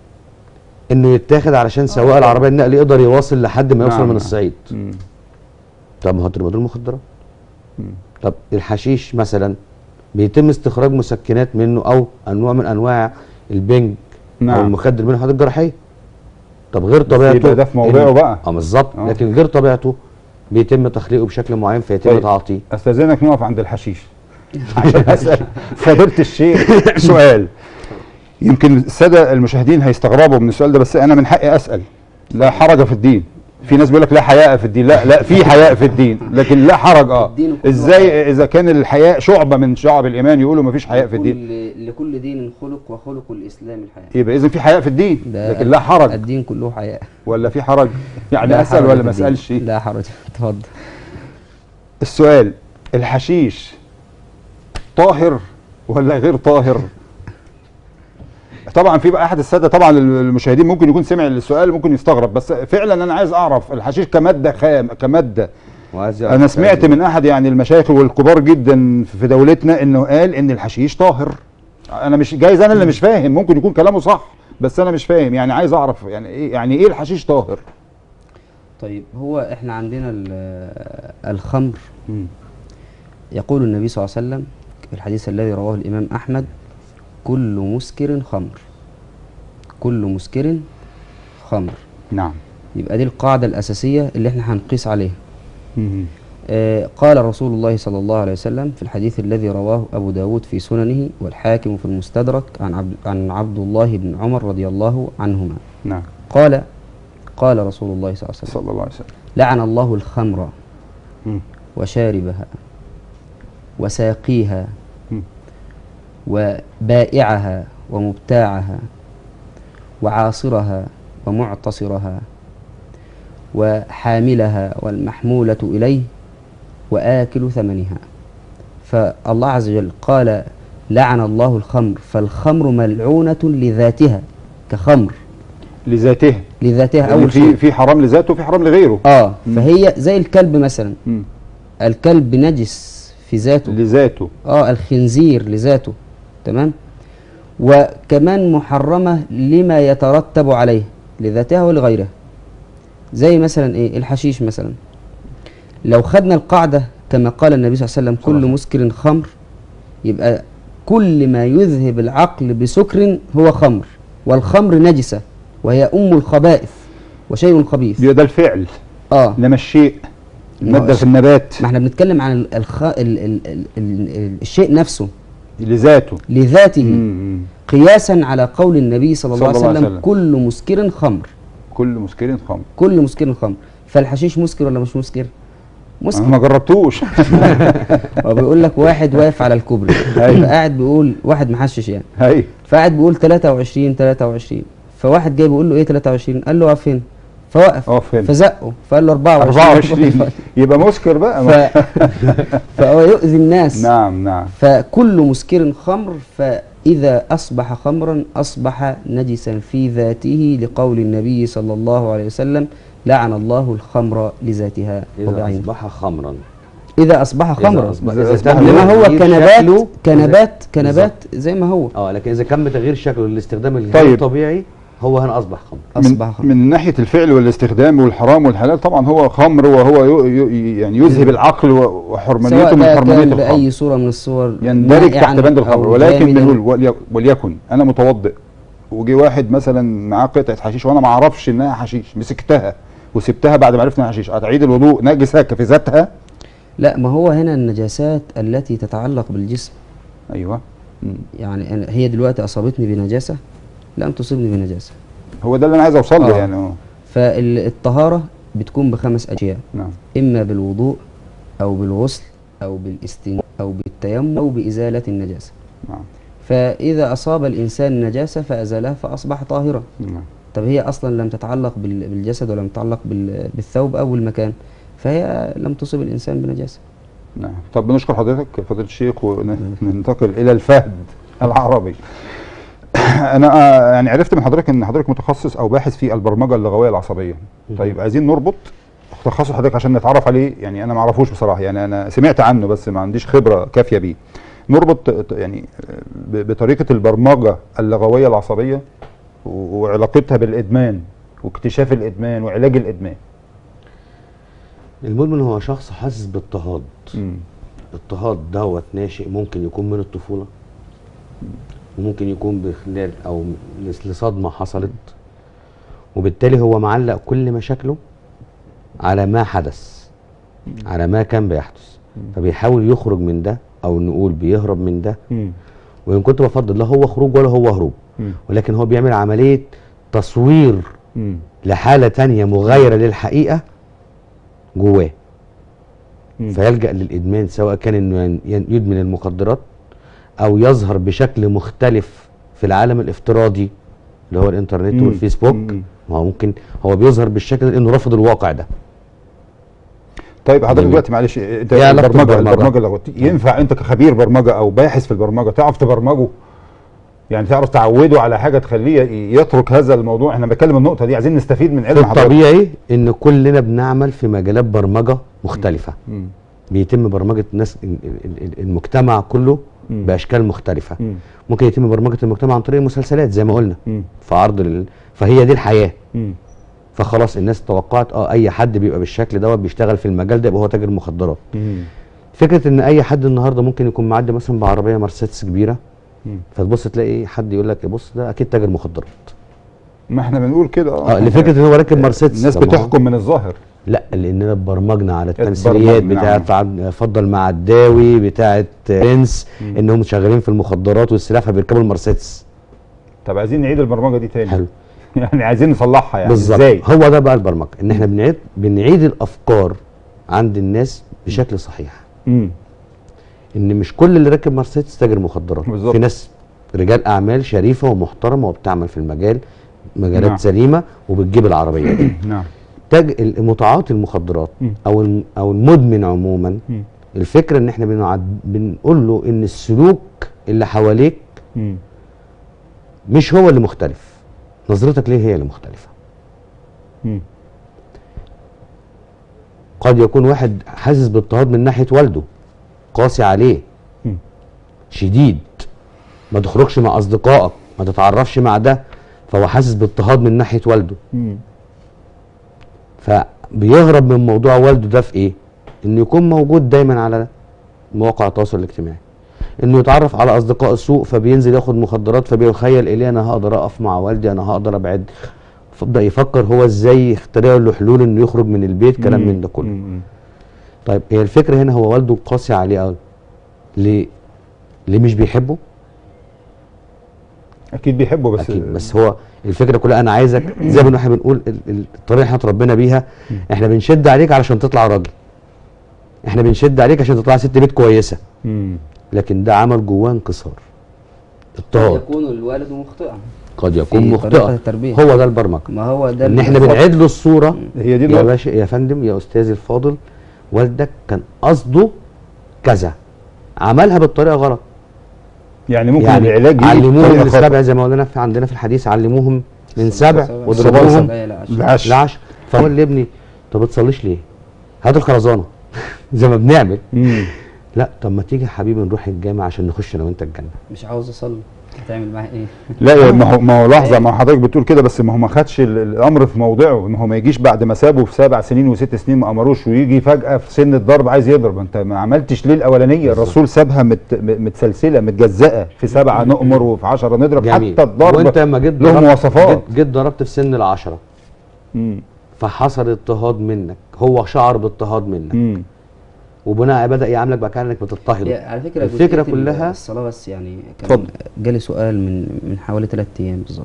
انه يتاخد علشان سواق العربيه النقل يقدر يواصل لحد ما يوصل نعم، من نعم. الصعيد مم. طب ما هو الترامادول مخدرات مم. طب الحشيش مثلا بيتم استخراج مسكنات منه او انواع من انواع البنج نعم. او المخدر من الحالات الجراحيه طب غير طبيعته يبقى ده في موضعه إن- بقى. اه بالظبط آه. لكن غير طبيعته بيتم تخليقه بشكل معين فيتم طيب. تعاطيه استاذنك نقف عند الحشيش عشان اسال فضيله الشيخ سؤال يمكن الساده المشاهدين هيستغربوا من السؤال ده بس انا من حقي اسال لا حرج في الدين في ناس بيقول لك لا حياء في الدين لا لا في حياء في الدين لكن لا حرج اه الدين كله ازاي اذا كان الحياء شعبه من شعب الايمان يقولوا ما فيش حياء في الدين لكل, لكل دين خلق وخلق الاسلام الحياه يبقى اذا في حياء في الدين ده لكن لا حرج الدين كله حياء ولا في حرج يعني لا اسال حرج ولا في ما الدين. اسالش لا حرج اتفضل السؤال الحشيش طاهر ولا غير طاهر طبعا في بقى احد الساده طبعا المشاهدين ممكن يكون سمع السؤال ممكن يستغرب بس فعلا انا عايز اعرف الحشيش كماده خام كماده وعايز انا سمعت من احد يعني المشايخ والكبار جدا في دولتنا انه قال ان الحشيش طاهر انا مش جايز انا اللي مش فاهم ممكن يكون كلامه صح بس انا مش فاهم يعني عايز اعرف يعني ايه يعني ايه الحشيش طاهر طيب هو احنا عندنا ال- الخمر يقول النبي صلى الله عليه وسلم في الحديث الذي رواه الإمام أحمد كل مسكر خمر كل مسكر خمر نعم يبقى دي القاعدة الأساسية اللي احنا هنقيس عليها آه قال رسول الله صلى الله عليه وسلم في الحديث الذي رواه أبو داود في سننه والحاكم في المستدرك عن عبد, عن عبد الله بن عمر رضي الله عنهما نعم قال قال رسول الله صلى الله عليه وسلم صلى الله عليه وسلم لعن الله الخمر مم. وشاربها وساقيها مم. وبائعها ومبتاعها وعاصرها ومعتصرها وحاملها والمحمولة إليه وآكل ثمنها فالله عز وجل قال لعن الله الخمر فالخمر ملعونة لذاتها كخمر لذاته لذاتها لأن أول في شيء في حرام لذاته وفي حرام لغيره اه فهي زي الكلب مثلا مم. الكلب نجس في ذاته لذاته اه الخنزير لذاته تمام وكمان محرمة لما يترتب عليه لذاتها ولغيرها زي مثلا ايه الحشيش مثلا لو خدنا القاعدة كما قال النبي صلى الله عليه وسلم كل صحيح. مسكر خمر يبقى كل ما يذهب العقل بسكر هو خمر والخمر نجسة وهي ام الخبائث وشيء خبيث يبقى ده الفعل اه انما الشيء ما الماده هو في النبات ما احنا بنتكلم عن ال الخ... ال ال ال ال الشيء نفسه لذاته لذاته مم. قياسا على قول النبي صلى الله, صلى عليه الله وسلم عليه وسلم. كل مسكر خمر كل مسكر خمر كل مسكر خمر فالحشيش مسكر ولا مش مسكر انا مسكر ما جربتوش هو بيقول لك واحد واقف على الكوبري أيوة. فقاعد بيقول واحد محشش يعني هاي فقاعد بيقول 23 23 فواحد جاي بيقول له ايه 23 قال له اقف هنا فوقف اقف هنا. فزقه فقال له 24 24 يبقى مسكر بقى ف... فهو يؤذي الناس نعم نعم فكل مسكر خمر فإذا أصبح خمرا أصبح نجسا في ذاته لقول النبي صلى الله عليه وسلم لعن الله الخمر لذاتها اذا وبعينها اصبح خمرا إذا أصبح خمرا أصبح- إذا إذا أصبح تم إنما هو تغيير كنبات شكله- كنبات بالظبط. كنبات زي ما هو اه لكن اذا كان بتغيير شكله للاستخدام الغير طيب. الطبيعي هو هنا اصبح خمر أصبح من, خمر من ناحيه الفعل والاستخدام والحرام والحلال طبعا هو خمر وهو ي- ي- يعني يذهب العقل و- وحرمانيته سواء من بقى حرمانيه كان الخمر بأي صورة من الصور يندرج مائعاً تحت بند أو الخمر ولكن جامداً. بنقول ولي- وليكن انا متوضئ وجي واحد مثلا معاه قطعه حشيش وانا ما اعرفش انها حشيش مسكتها وسبتها بعد ما عرفت انها حشيش هتعيد الوضوء نجسه في ذاتها لا ما هو هنا النجاسات التي تتعلق بالجسم ايوه مم. يعني أنا هي دلوقتي أصابتني بنجاسة لم تصيبني بنجاسة هو ده اللي انا عايز اوصل له آه. يعني اه فالطهارة بتكون بخمس أشياء نعم إما بالوضوء أو بالغسل أو بالاستنجاء أو بالتيمم أو بإزالة النجاسة نعم فإذا أصاب الإنسان نجاسة فأزالها فأصبح طاهرا نعم طب هي أصلا لم تتعلق بال- بالجسد ولم تتعلق بال- بالثوب أو المكان فهي لم تصب الإنسان بنجاسة نعم طب بنشكر حضرتك فضيلة الشيخ وننتقل إلى الفهد العربي أنا آه، يعني عرفت من حضرتك إن حضرتك متخصص أو باحث في البرمجة اللغوية العصبية طيب عايزين نربط تخصص حضرتك عشان نتعرف عليه يعني أنا ما أعرفوش بصراحة يعني أنا سمعت عنه بس ما عنديش خبرة كافية بيه نربط ت- يعني آه، ب- بطريقة البرمجة اللغوية العصبية و- وعلاقتها بالإدمان واكتشاف الإدمان وعلاج الإدمان المدمن هو شخص حاسس باضطهاد مم. اضطهاد دوت ناشئ ممكن يكون من الطفولة وممكن يكون بخلال او لس- لصدمة حصلت وبالتالي هو معلق كل مشاكله على ما حدث على ما كان بيحدث فبيحاول يخرج من ده او نقول بيهرب من ده مم. وان كنت بفضل لا هو خروج ولا هو هروب مم. ولكن هو بيعمل عملية تصوير مم. لحالة تانية مغايرة للحقيقة جواه مم. فيلجأ للإدمان سواء كان إنه ين- ين- يدمن المخدرات أو يظهر بشكل مختلف في العالم الافتراضي اللي هو الإنترنت مم. والفيسبوك مم. ما هو ممكن هو بيظهر بالشكل ده لأنه رافض الواقع ده طيب حضرتك جميل. دلوقتي معلش انت إيه علاقة البرمجه بالبرمجة؟ البرمجه اللغويه ينفع انت كخبير برمجه او باحث في البرمجه تعرف تبرمجه يعني تعرف تعوده على حاجه تخليه ي- يترك هذا الموضوع احنا بنتكلم النقطه دي عايزين نستفيد من في علم حضرتك الطبيعي إن كلنا بنعمل في مجالات برمجة مختلفة مم. بيتم برمجة الناس ال- ال- ال- المجتمع كله مم. بأشكال مختلفة مم. ممكن يتم برمجة المجتمع عن طريق المسلسلات زي ما قلنا مم. في عرض ال... فهي دي الحياة مم. فخلاص الناس توقعت اه اي حد بيبقى بالشكل دوت بيشتغل في المجال ده يبقى هو تاجر مخدرات مم. فكره ان اي حد النهارده ممكن يكون معدي مثلا بعربيه مرسيدس كبيره مم. فتبص تلاقي حد يقول لك بص ده اكيد تاجر مخدرات ما احنا بنقول كده اه لفكره ان هو راكب مرسيدس الناس طب ما هو- بتحكم من الظاهر لا لاننا اتبرمجنا على التمثيليات اتبرمجنا، بتاعت عبد- فضل معداوي بتاعت برنس انهم شغالين في المخدرات والسلاح فبيركبوا المرسيدس طب عايزين نعيد البرمجه دي تاني حلو يعني عايزين نصلحها يعني بالظبط ازاي هو ده بقى البرمجه ان احنا بنعيد بنعيد الافكار عند الناس بشكل صحيح مم. ان مش كل اللي راكب مرسيدس تاجر مخدرات بالظبط. في ناس رجال اعمال شريفه ومحترمه وبتعمل في المجال مجالات نعم. سليمه وبتجيب العربيه دي نعم تاج متعاطي المخدرات مم. او الم- او المدمن عموما مم. الفكره ان احنا بنعد بنقول له ان السلوك اللي حواليك مم. مش هو اللي مختلف نظرتك ليه هي اللي مختلفه مم. قد يكون واحد حاسس باضطهاد من ناحيه والده قاسي عليه مم. شديد ما تخرجش مع اصدقائك ما تتعرفش مع ده فهو حاسس باضطهاد من ناحيه والده مم. فبيهرب من موضوع والده ده في ايه انه يكون موجود دايما على مواقع التواصل الاجتماعي انه يتعرف على اصدقاء السوء فبينزل ياخد مخدرات فبيخيل اليه انا هقدر اقف مع والدي انا هقدر ابعد فبدا يفكر هو ازاي يخترع له حلول انه يخرج من البيت كلام مم. من ده كله مم. طيب هي الفكره هنا هو والده قاسي عليه قوي ليه ليه مش بيحبه اكيد بيحبه بس اكيد بس هو الفكره كلها انا عايزك زي ما احنا بنقول ال- ال- الطريقه اللي احنا اتربينا بيها احنا بنشد عليك علشان تطلع راجل احنا بنشد عليك عشان تطلع ست بيت كويسه مم. لكن ده عمل جواه انكسار قد اضطهاد يكون الوالد مخطئا قد يكون في طريقة مخطئا التربية. هو ده البرمجه ما هو ده ان احنا الخطأ. بنعيد له الصوره هي دي يا النقطة. باشا يا فندم يا استاذي الفاضل والدك كان قصده كذا عملها بالطريقه غلط يعني ممكن يعني العلاج يجي علموهم بطريقة من خطأ. السبع زي ما قلنا في عندنا في الحديث علموهم من سبع سبع. واضربوهم لا، لا، عشر. العشر العشر فقول لابني طب بتصليش ليه؟ هات الخرزانه زي ما بنعمل مم. لا طب ما تيجي يا حبيبي نروح الجامع عشان نخش انا وانت الجنه مش عاوز اصلي هتعمل معاه ايه لا يا- ما هو ما هو لحظه ما هو حضرتك بتقول كده بس ما هو ما خدش ال- الامر في موضعه ما هو ما يجيش بعد ما سابه في سبع سنين وست سنين ما امروش ويجي فجاه في سن الضرب عايز يضرب انت ما عملتش ليه الاولانيه الرسول سابها مت م- متسلسله متجزاه في سبعه نؤمر وفي عشرة نضرب جميل حتى الضرب وانت لما جيت له ضربت- مواصفات جيت, جيت ضربت في سن العشره مم. فحصل اضطهاد منك هو شعر باضطهاد منك مم. وبناء بدا يعاملك بقى كانك بتضطهده هي على فكره الفكرة جزئية كلها- الصلاه بس يعني كان اتفضل. جالي سؤال من من حوالي ثلاث ايام بالظبط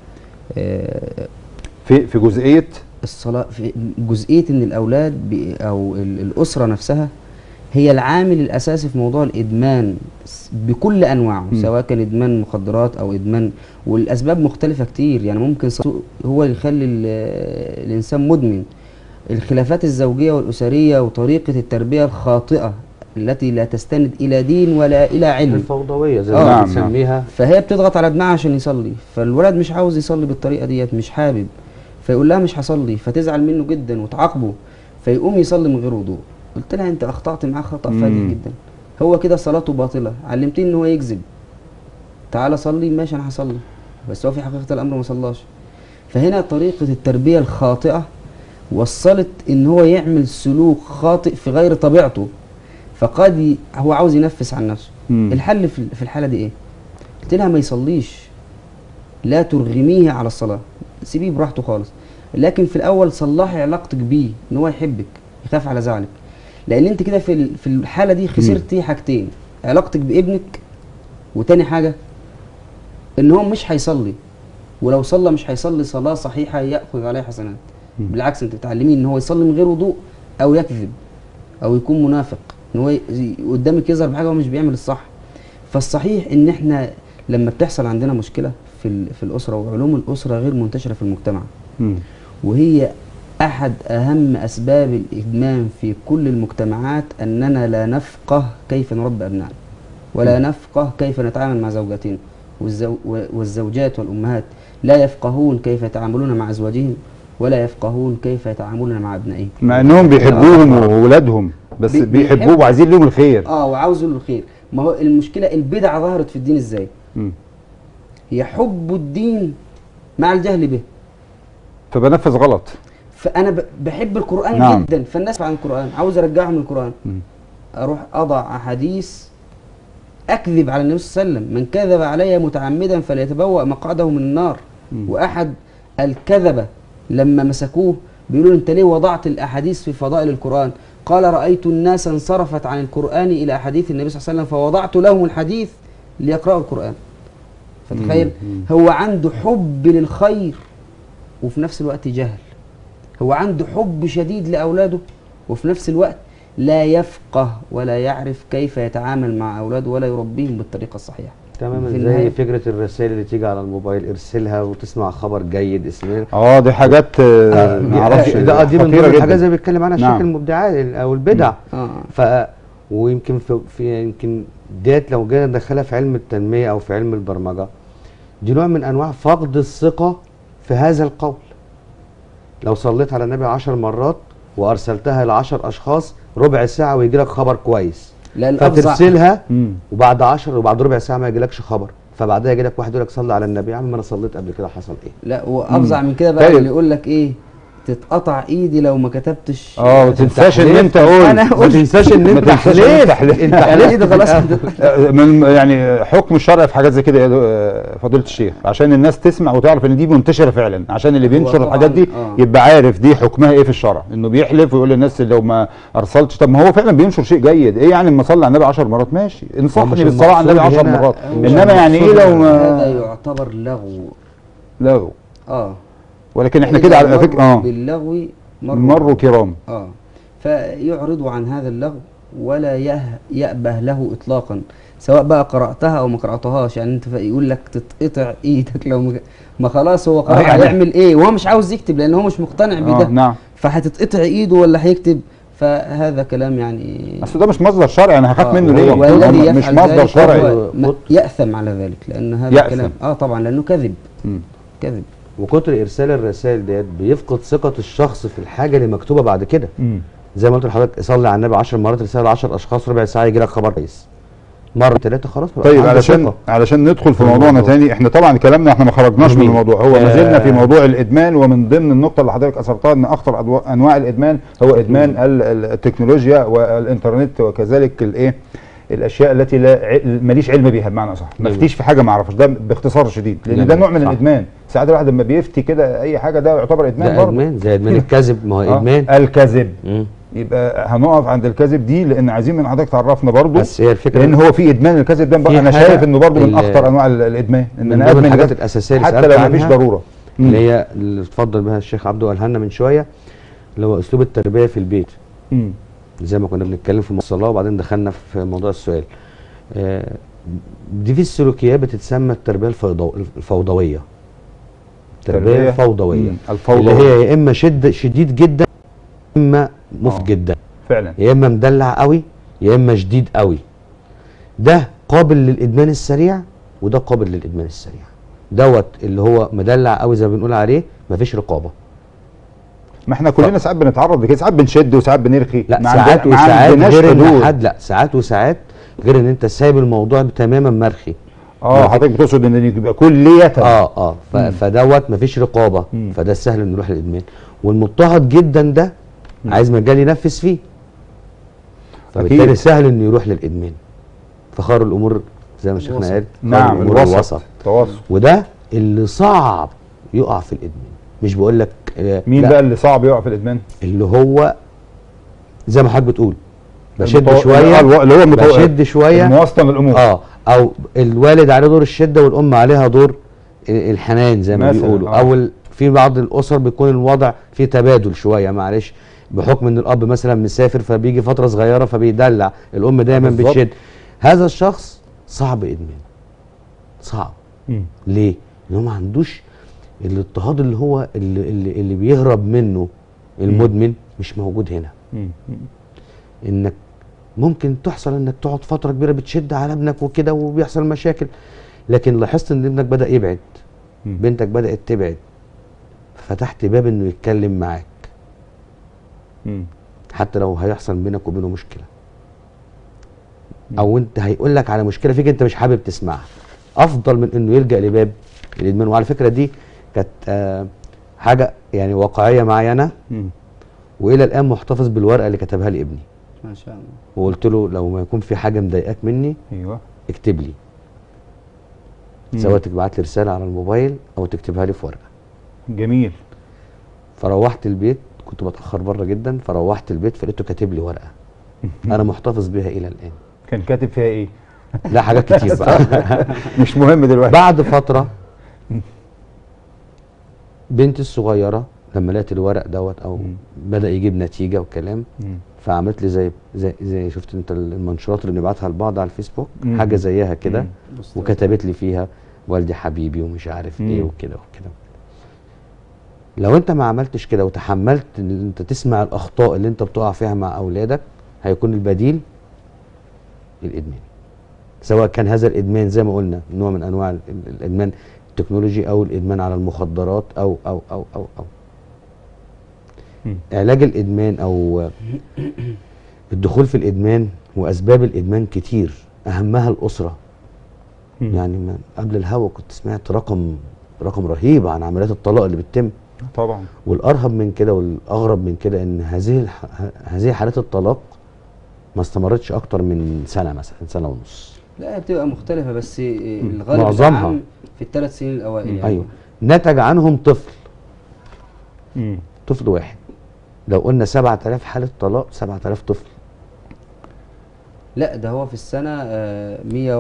آه، في في جزئيه الصلاة في جزئية إن الأولاد بي- أو ال- الأسرة نفسها هي العامل الأساسي في موضوع الإدمان س- بكل أنواعه مم. سواء كان إدمان مخدرات أو إدمان والأسباب مختلفة كتير يعني ممكن ص- هو اللي يخلي ال- الإنسان مدمن الخلافات الزوجية والأسرية وطريقة التربية الخاطئة التي لا تستند إلى دين ولا إلى علم الفوضويه زي آه. ما نعم، بنسميها فهي بتضغط على ابنها عشان يصلي فالولد مش عاوز يصلي بالطريقه ديت مش حابب فيقول لها مش هصلي فتزعل منه جدا وتعاقبه فيقوم يصلي من غير وضوء قلت لها انت اخطات معاه خطا مم. فادح جدا هو كده صلاته باطله علمتيه ان هو يكذب تعالى صلي ماشي انا هصلي بس هو في حقيقه الامر ما صلاش فهنا طريقه التربيه الخاطئه وصلت ان هو يعمل سلوك خاطئ في غير طبيعته فقد ي- هو عاوز ينفس عن نفسه مم. الحل في في الحاله دي ايه قلت لها ما يصليش لا ترغميه على الصلاه سيبيه براحته خالص لكن في الاول صلحي علاقتك بيه ان هو يحبك يخاف على زعلك لان انت كده في ال- في الحاله دي خسرتي حاجتين علاقتك بابنك وتاني حاجه ان هو مش هيصلي ولو صلى مش هيصلي صلاه صحيحه ياخذ عليها حسنات مم. بالعكس انت بتعلميه ان هو يصلي من غير وضوء او يكذب او يكون منافق ان هو ي- قدامك يظهر بحاجه هو مش بيعمل الصح فالصحيح ان احنا لما بتحصل عندنا مشكله في ال- في الاسره وعلوم الاسره غير منتشره في المجتمع مم. وهي احد اهم اسباب الادمان في كل المجتمعات اننا لا نفقه كيف نربي ابنائنا ولا نفقه كيف نتعامل مع زوجاتنا والزو والزوجات والامهات لا يفقهون كيف يتعاملون مع ازواجهم ولا يفقهون كيف يتعاملون مع ابنائهم مع انهم بيحبوهم واولادهم بس بي- بيحبوه بيحب- وعايزين لهم الخير اه وعاوز له الخير ما هو المشكله البدعه ظهرت في الدين ازاي مم. هي حب الدين مع الجهل به فبنفذ غلط فانا ب- بحب القران نعم. جدا فالناس عن القران عاوز ارجعهم القران مم. اروح اضع احاديث اكذب على النبي صلى الله عليه وسلم من كذب علي متعمدا فليتبوأ مقعده من النار مم. واحد الكذبه لما مسكوه بيقولوا له انت ليه وضعت الاحاديث في فضائل القران قال رايت الناس انصرفت عن القران الى احاديث النبي صلى الله عليه وسلم فوضعت لهم الحديث ليقرأوا القران فتخيل مم. هو عنده حب للخير وفي نفس الوقت جهل هو عنده حب شديد لاولاده وفي نفس الوقت لا يفقه ولا يعرف كيف يتعامل مع اولاده ولا يربيهم بالطريقه الصحيحه تماما في زي النهاية. فكره الرسائل اللي تيجي على الموبايل ارسلها وتسمع خبر جيد اسمه اه دي حاجات آه، دي- معرفش ده دي من ضمن خطيرة الحاجات جدا. زي ما بيتكلم عنها نعم. الشيخ المبدعات ال- او البدع اه ف ويمكن في, في يمكن ديت لو جينا ندخلها في علم التنميه او في علم البرمجه دي نوع من انواع فقد الثقه في هذا القول لو صليت على النبي عشر مرات وارسلتها لعشر اشخاص ربع ساعه ويجي لك خبر كويس لا الافظع فترسلها مم. وبعد 10 وبعد ربع ساعه ما يجيلكش خبر فبعدها يجي لك واحد يقول لك صلي على النبي يا عم ما انا صليت قبل كده حصل ايه لا وافظع من كده بقى طيب. اللي يقول لك ايه تتقطع ايدي لو ما كتبتش اه ما تنساش ان انت قول أنا ما قلت تنساش ان ما انت تنساش إن أنت حليف حليف. انت انا حليف ايدي خلاص هتتقطع. من يعني حكم الشرع في حاجات زي كده يا دو- آه، فضيله الشيخ عشان الناس تسمع وتعرف ان دي منتشره فعلا عشان اللي هو بينشر طبعاً، الحاجات دي آه. يبقى عارف دي حكمها ايه في الشرع انه بيحلف ويقول للناس لو ما ارسلتش طب ما هو فعلا بينشر شيء جيد ايه يعني اما اصلي على النبي 10 مرات ماشي مش انصحني بالصلاه على النبي المقصود 10 هنا- مرات مش انما يعني ايه المقصود لو هذا ما يعتبر لغو لا اه ولكن احنا وإذا كده على مروا فكره اه باللغو مروا كرام اه فيعرضوا عن هذا اللغو ولا يه- يأبه له اطلاقا سواء بقى قرأتها او ما قرأتهاش يعني انت يقول لك تتقطع ايدك لو ما- ما خلاص هو قرأ آه، يعني- هيعمل ايه وهو مش عاوز يكتب لان هو مش مقتنع اه بده نعم فهتتقطع ايده ولا هيكتب فهذا كلام يعني اصل ده مش مصدر شرعي انا هخاف آه، منه ليه والذي مش يفعل مصدر ذلك شرعي هو م- يأثم على ذلك لأن هذا يأثم. كلام اه طبعا لأنه كذب مم. كذب وكتر ارسال الرسائل ديت بيفقد ثقه الشخص في الحاجه اللي مكتوبه بعد كده مم. زي ما قلت لحضرتك صلي على النبي 10 مرات رساله 10 اشخاص ربع ساعه يجي لك خبر كويس مره ثلاثه خلاص بقى طيب عنده علشان ثقة. علشان ندخل في في موضوعنا الموضوع. تاني احنا طبعا كلامنا احنا ما خرجناش من جميل. الموضوع هو ما زلنا آه. في موضوع الادمان ومن ضمن النقطه اللي حضرتك اثرتها ان اخطر أدو- انواع الادمان هو ادمان ال- ال- التكنولوجيا والانترنت وكذلك الايه الاشياء التي لا ع- ماليش علم بيها بمعنى صح ما جميل. افتيش في حاجه ما اعرفش ده باختصار شديد لان ده جميل. نوع من صح. الادمان ساعات الواحد لما بيفتي كده اي حاجه ده يعتبر ادمان ده برضه ادمان زي ادمان الكذب ما هو آه، ادمان الكذب مم. يبقى هنقف عند الكذب دي لان عايزين من حضرتك تعرفنا برضه بس هي الفكره لان هو في ادمان الكذب ده بقى في انا حاجة شايف انه برضه من ال- اخطر انواع ال- الادمان ان من انا ضمن ادمن الحاجات ده الاساسيه اللي حتى سألت لو ما فيش عنها، ضروره اللي هي اللي اتفضل بها الشيخ عبده قالها لنا من شويه اللي هو اسلوب التربيه في البيت مم. زي ما كنا بنتكلم في الصلاه وبعدين دخلنا في موضوع السؤال آه، دي في السلوكيات بتتسمى التربيه الفوضو... الفوضويه تربيه فوضويه مم. الفوضى اللي هي يا اما شد شديد جدا يا اما مفت آه. جدا فعلا يا اما مدلع قوي يا اما شديد قوي ده قابل للادمان السريع وده قابل للادمان السريع دوت اللي هو مدلع قوي زي ما بنقول عليه مفيش رقابه ما احنا كلنا ساعات بنتعرض لكده ساعات بنشد وساعات بنرخي لا ما ساعات عند- ما وساعات عندناش غير ان حدود. حد لا ساعات وساعات غير ان انت سايب الموضوع تماما مرخي اه حضرتك بتقصد ان يبقى كلية اه اه ف- مم. فدوت مفيش رقابه مم. فده سهل انه يروح للادمان والمضطهد جدا ده مم. عايز مجال ينفذ فيه فبالتالي أكيد. سهل انه يروح للادمان فخير الامور زي ما شيخنا الوسط. قال خير نعم الامور الوسط التواصل وده اللي صعب يقع في الادمان مش بقول لك آه، مين لا، بقى اللي صعب يقع في الادمان؟ اللي هو زي ما حضرتك بتقول بشد المتو- شويه آه، الو- اللي هو المتو- بشد شويه المواصله للامور اه او الوالد عليه دور الشده والام عليها دور ال- الحنان زي ما مثلاً، بيقولوا آه. او ال- في بعض الاسر بيكون الوضع فيه تبادل شويه معلش بحكم ان الاب مثلا مسافر فبيجي فتره صغيره فبيدلع الام دايما بالظبط. بتشد هذا الشخص صعب ادمان صعب مم. ليه؟ لان هو ما عندوش الاضطهاد اللي هو اللي, اللي, اللي بيهرب منه المدمن مش موجود هنا مم. مم. انك ممكن تحصل انك تقعد فتره كبيره بتشد على ابنك وكده وبيحصل مشاكل لكن لاحظت ان ابنك بدا يبعد مم. بنتك بدات تبعد فتحت باب انه يتكلم معاك مم. حتى لو هيحصل بينك وبينه مشكله او انت هيقول لك على مشكله فيك انت مش حابب تسمعها افضل من انه يلجا لباب الادمان وعلى فكره دي كانت آه، حاجه يعني واقعيه معايا انا مم. والى الان محتفظ بالورقه اللي كتبها لي ابني ما شاء الله وقلت له لو ما يكون في حاجه مضايقاك مني ايوه اكتب لي مم. سواء تبعت لي رساله على الموبايل او تكتبها لي في ورقه جميل فروحت البيت كنت بتاخر بره جدا فروحت البيت فلقيته كاتب لي ورقه انا محتفظ بيها الى الان كان كاتب فيها ايه؟ لا حاجات كتير بقى مش مهم دلوقتي بعد فتره بنتي الصغيره لما لقيت الورق دوت او مم. بدا يجيب نتيجه وكلام مم. فعملت لي زي زي زي شفت انت المنشورات اللي بنبعتها لبعض على الفيسبوك مم. حاجه زيها كده مم. وكتبت لي فيها والدي حبيبي ومش عارف ايه مم. وكده وكده لو انت ما عملتش كده وتحملت ان انت تسمع الاخطاء اللي انت بتقع فيها مع اولادك هيكون البديل الادمان سواء كان هذا الادمان زي ما قلنا نوع من انواع ال- ال- الادمان التكنولوجي او الادمان على المخدرات او او او او او مم. علاج الادمان او الدخول في الادمان واسباب الادمان كتير اهمها الاسره مم. يعني من قبل الهوا كنت سمعت رقم رقم رهيب عن عمليات الطلاق اللي بتتم طبعا والارهب من كده والاغرب من كده ان هذه الح... هذه حالات الطلاق ما استمرتش اكتر من سنه مثلا سنه ونص لا هي بتبقى مختلفه بس الغالب معظمها. العام في الثلاث سنين الاوائل يعني ايوه نتج عنهم طفل مم. طفل واحد لو قلنا 7000 حاله طلاق 7000 طفل لا ده هو في السنه آه،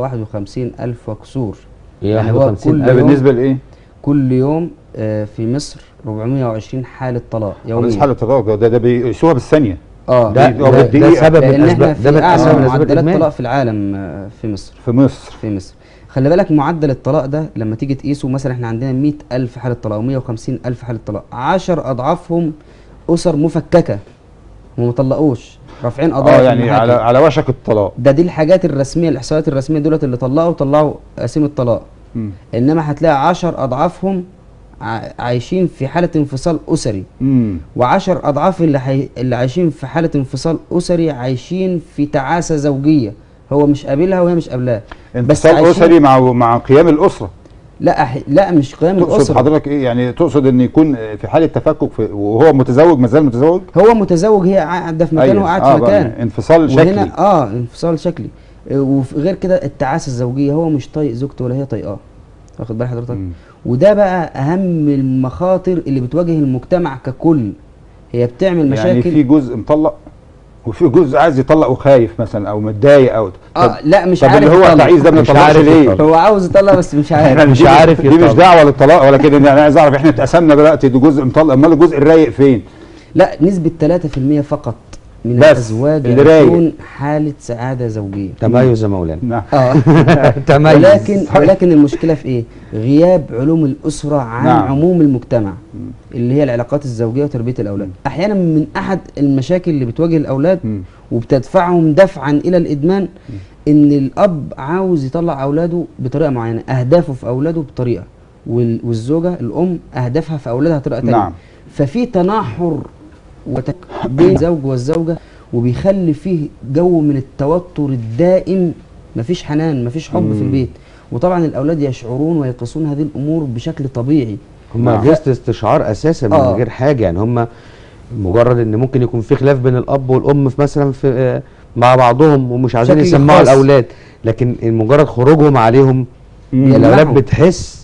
151 الف وكسور إيه يعني هو 51 كل ده يوم- بالنسبه لايه؟ كل يوم آه، في مصر 420 حاله طلاق بس يوميا حاله طلاق ده ده بيقيسوها بالثانيه اه ده, دي- ده, أو ده بالدقيقة. سبب من لان احنا اسباب ده في من اعلى اسباب من اسباب معدلات الادمان الطلاق في العالم آه، في مصر في مصر في مصر خلي بالك معدل الطلاق ده لما تيجي تقيسه مثلا احنا عندنا 100 ألف حالة طلاق و 150 ألف حالة طلاق 10 أضعافهم أسر مفككة وما طلقوش رافعين قضايا اه في يعني المحاكم. على على وشك الطلاق ده دي الحاجات الرسمية الإحصائيات الرسمية دولت اللي طلقوا طلعوا قسيم الطلاق مم. إنما هتلاقي 10 أضعافهم ع- عايشين في حالة انفصال أسري مم. وعشر أضعاف اللي, حي... اللي عايشين في حالة انفصال أسري عايشين في تعاسة زوجية هو مش قابلها وهي مش قابلاه انفصال عايشين- اسري مع مع قيام الاسره لا أح... لا مش قيام تقصد الأسرة حضرتك ايه يعني تقصد ان يكون في حاله تفكك في وهو متزوج ما زال متزوج هو متزوج هي قاعده في مكان أيوة. وقاعد آه في بقى، مكان انفصال شكلي وهنا اه انفصال شكلي آه، وغير كده التعاسه الزوجيه هو مش طايق زوجته ولا هي طايقاه واخد بال حضرتك مم. وده بقى اهم المخاطر اللي بتواجه المجتمع ككل هي بتعمل مشاكل يعني في جزء مطلق وفي جزء عايز يطلق وخايف مثلا او متضايق او اه لا مش طب عارف اللي هو يطلق. التعيس ده ما مش يطلقش عارف ليه؟ يطلق. هو عاوز يطلق بس مش احنا عارف مش دي- عارف دي مش يطلق. دعوه للطلاق ولا كده يعني عايز اعرف احنا اتقسمنا دلوقتي ده جزء مطلق امال الجزء الرايق فين؟ لا نسبه 3% فقط من بس الازواج اللي رايق. يكون حاله سعاده زوجيه تميز يا مولانا نعم اه تميز ولكن ولكن المشكله في ايه؟ غياب علوم الاسره عن نعم. نعم. عموم المجتمع اللي هي العلاقات الزوجيه وتربيه الاولاد. احيانا من احد المشاكل اللي بتواجه الاولاد مم. وبتدفعهم دفعا الى الادمان ان الاب عاوز يطلع اولاده بطريقه معينه، اهدافه في اولاده بطريقه وال- والزوجه الام اهدافها في اولادها بطريقه ثانيه. نعم. ففي تناحر وت- بين الزوج والزوجه وبيخلي فيه جو من التوتر الدائم مفيش حنان مفيش حب في مم. البيت وطبعا الاولاد يشعرون ويقيسون هذه الامور بشكل طبيعي هم نعم. اجهزه استشعار اساسا من آه. غير حاجه يعني هم مجرد ان ممكن يكون في خلاف بين الاب والام في مثلا في آه، مع بعضهم ومش عايزين بشكل يسمعوا خاص. الاولاد لكن مجرد خروجهم عليهم مم. الاولاد يلمحوا. بتحس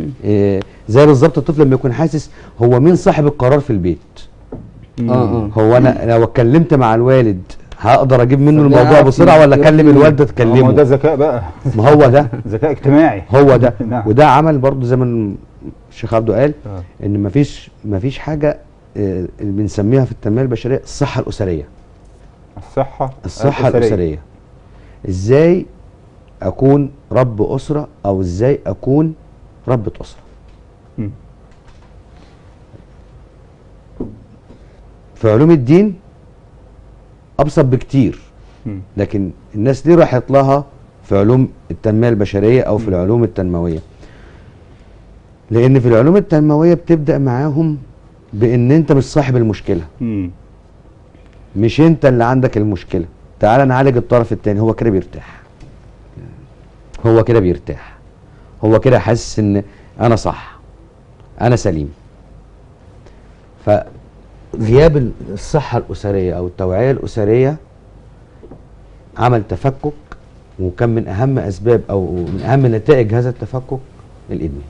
آه، زي بالظبط الطفل لما يكون حاسس هو مين صاحب القرار في البيت مم. اه اه هو انا لو اتكلمت مع الوالد هقدر اجيب منه فبيعرف الموضوع بسرعه ولا يروح اكلم فين. الوالده هو ده تكلمه ذكاء بقى ما هو ده ذكاء اجتماعي هو ده نعم. وده عمل برضو زي ما الشيخ عبده قال آه. ان مفيش مفيش حاجه آه، اللي بنسميها في التنميه البشريه الصحه الاسريه الصحه الصحه الاسريه ازاي اكون رب اسره او ازاي اكون ربة اسره مم. في علوم الدين ابسط بكتير مم. لكن الناس ليه راحت لها في علوم التنميه البشريه او في مم. العلوم التنمويه لان في العلوم التنمويه بتبدا معاهم بان انت مش صاحب المشكله مم. مش انت اللي عندك المشكله تعال نعالج الطرف التاني هو كده بيرتاح هو كده بيرتاح هو كده حاسس ان انا صح انا سليم فغياب الصحه الاسريه او التوعيه الاسريه عمل تفكك وكان من اهم اسباب او من اهم نتائج هذا التفكك الادمان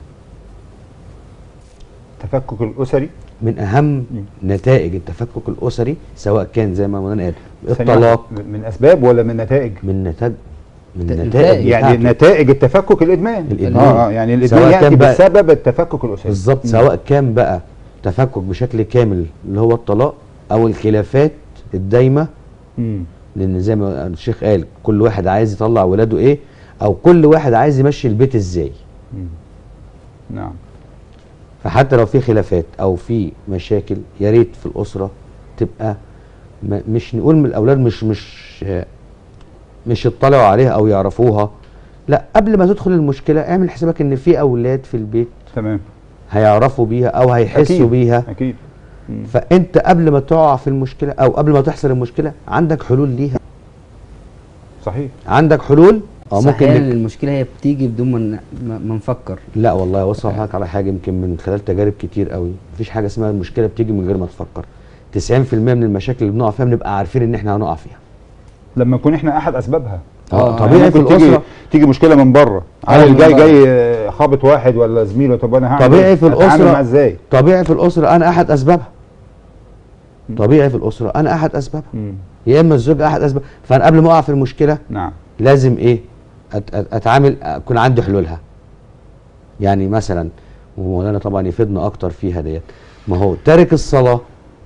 التفكك الاسري من اهم نتائج التفكك الاسري سواء كان زي ما مولانا قال ثانية الطلاق واحدة، من اسباب ولا من نتائج من نتاج من نتائج. نتائج يعني بتاعته. نتائج التفكك الادمان الإدمان. اه آه، يعني الادمان سواء ياتي كان بقى- بسبب التفكك الاسري بالظبط مم. سواء كان بقى تفكك بشكل كامل اللي هو الطلاق او الخلافات الدايمه مم. لان زي ما الشيخ قال كل واحد عايز يطلع ولاده ايه او كل واحد عايز يمشي البيت ازاي مم. نعم فحتى لو في خلافات او في مشاكل يا ريت في الاسره تبقى ما مش نقول من الاولاد مش مش مش يطلعوا عليها او يعرفوها لا قبل ما تدخل المشكله اعمل حسابك ان في اولاد في البيت تمام هيعرفوا بيها او هيحسوا أكيد. بيها اكيد مم. فانت قبل ما تقع في المشكله او قبل ما تحصل المشكله عندك حلول ليها صحيح عندك حلول اه صح ممكن أحياناً نك... المشكله هي بتيجي بدون ما ن- ما ما نفكر لا والله بص أقول لحضرتك على حاجه يمكن من خلال تجارب كتير قوي مفيش حاجه اسمها المشكله بتيجي من غير ما تفكر 90% من المشاكل اللي بنقع فيها بنبقى عارفين ان احنا هنقع فيها لما نكون احنا احد اسبابها اه آه، طبيعي في ممكن تيجي الاسره تيجي مشكله من بره آه، عامل من جاي بره. جاي آه، خابط واحد ولا زميله طب انا هعمل طبيعي إيه؟ في أتعامل الأسرة. معاه ازاي طبيعي في الاسره انا احد اسبابها طبيعي في الاسره انا احد اسبابها مم. يا اما الزوج احد اسباب فانا قبل ما اقع في المشكله نعم لازم ايه أت أت اتعامل اكون عندي حلولها يعني مثلا ومولانا طبعا يفيدنا اكتر فيها ديت ما هو تارك الصلاه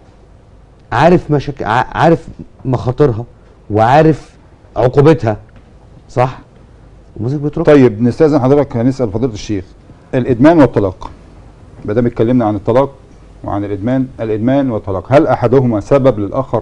عارف مشاكل عارف مخاطرها وعارف عقوبتها صح ومزاج بيترك طيب نستاذن حضرتك هنسال فضيله الشيخ الادمان والطلاق ما دام اتكلمنا عن الطلاق وعن الادمان الادمان والطلاق هل احدهما سبب للاخر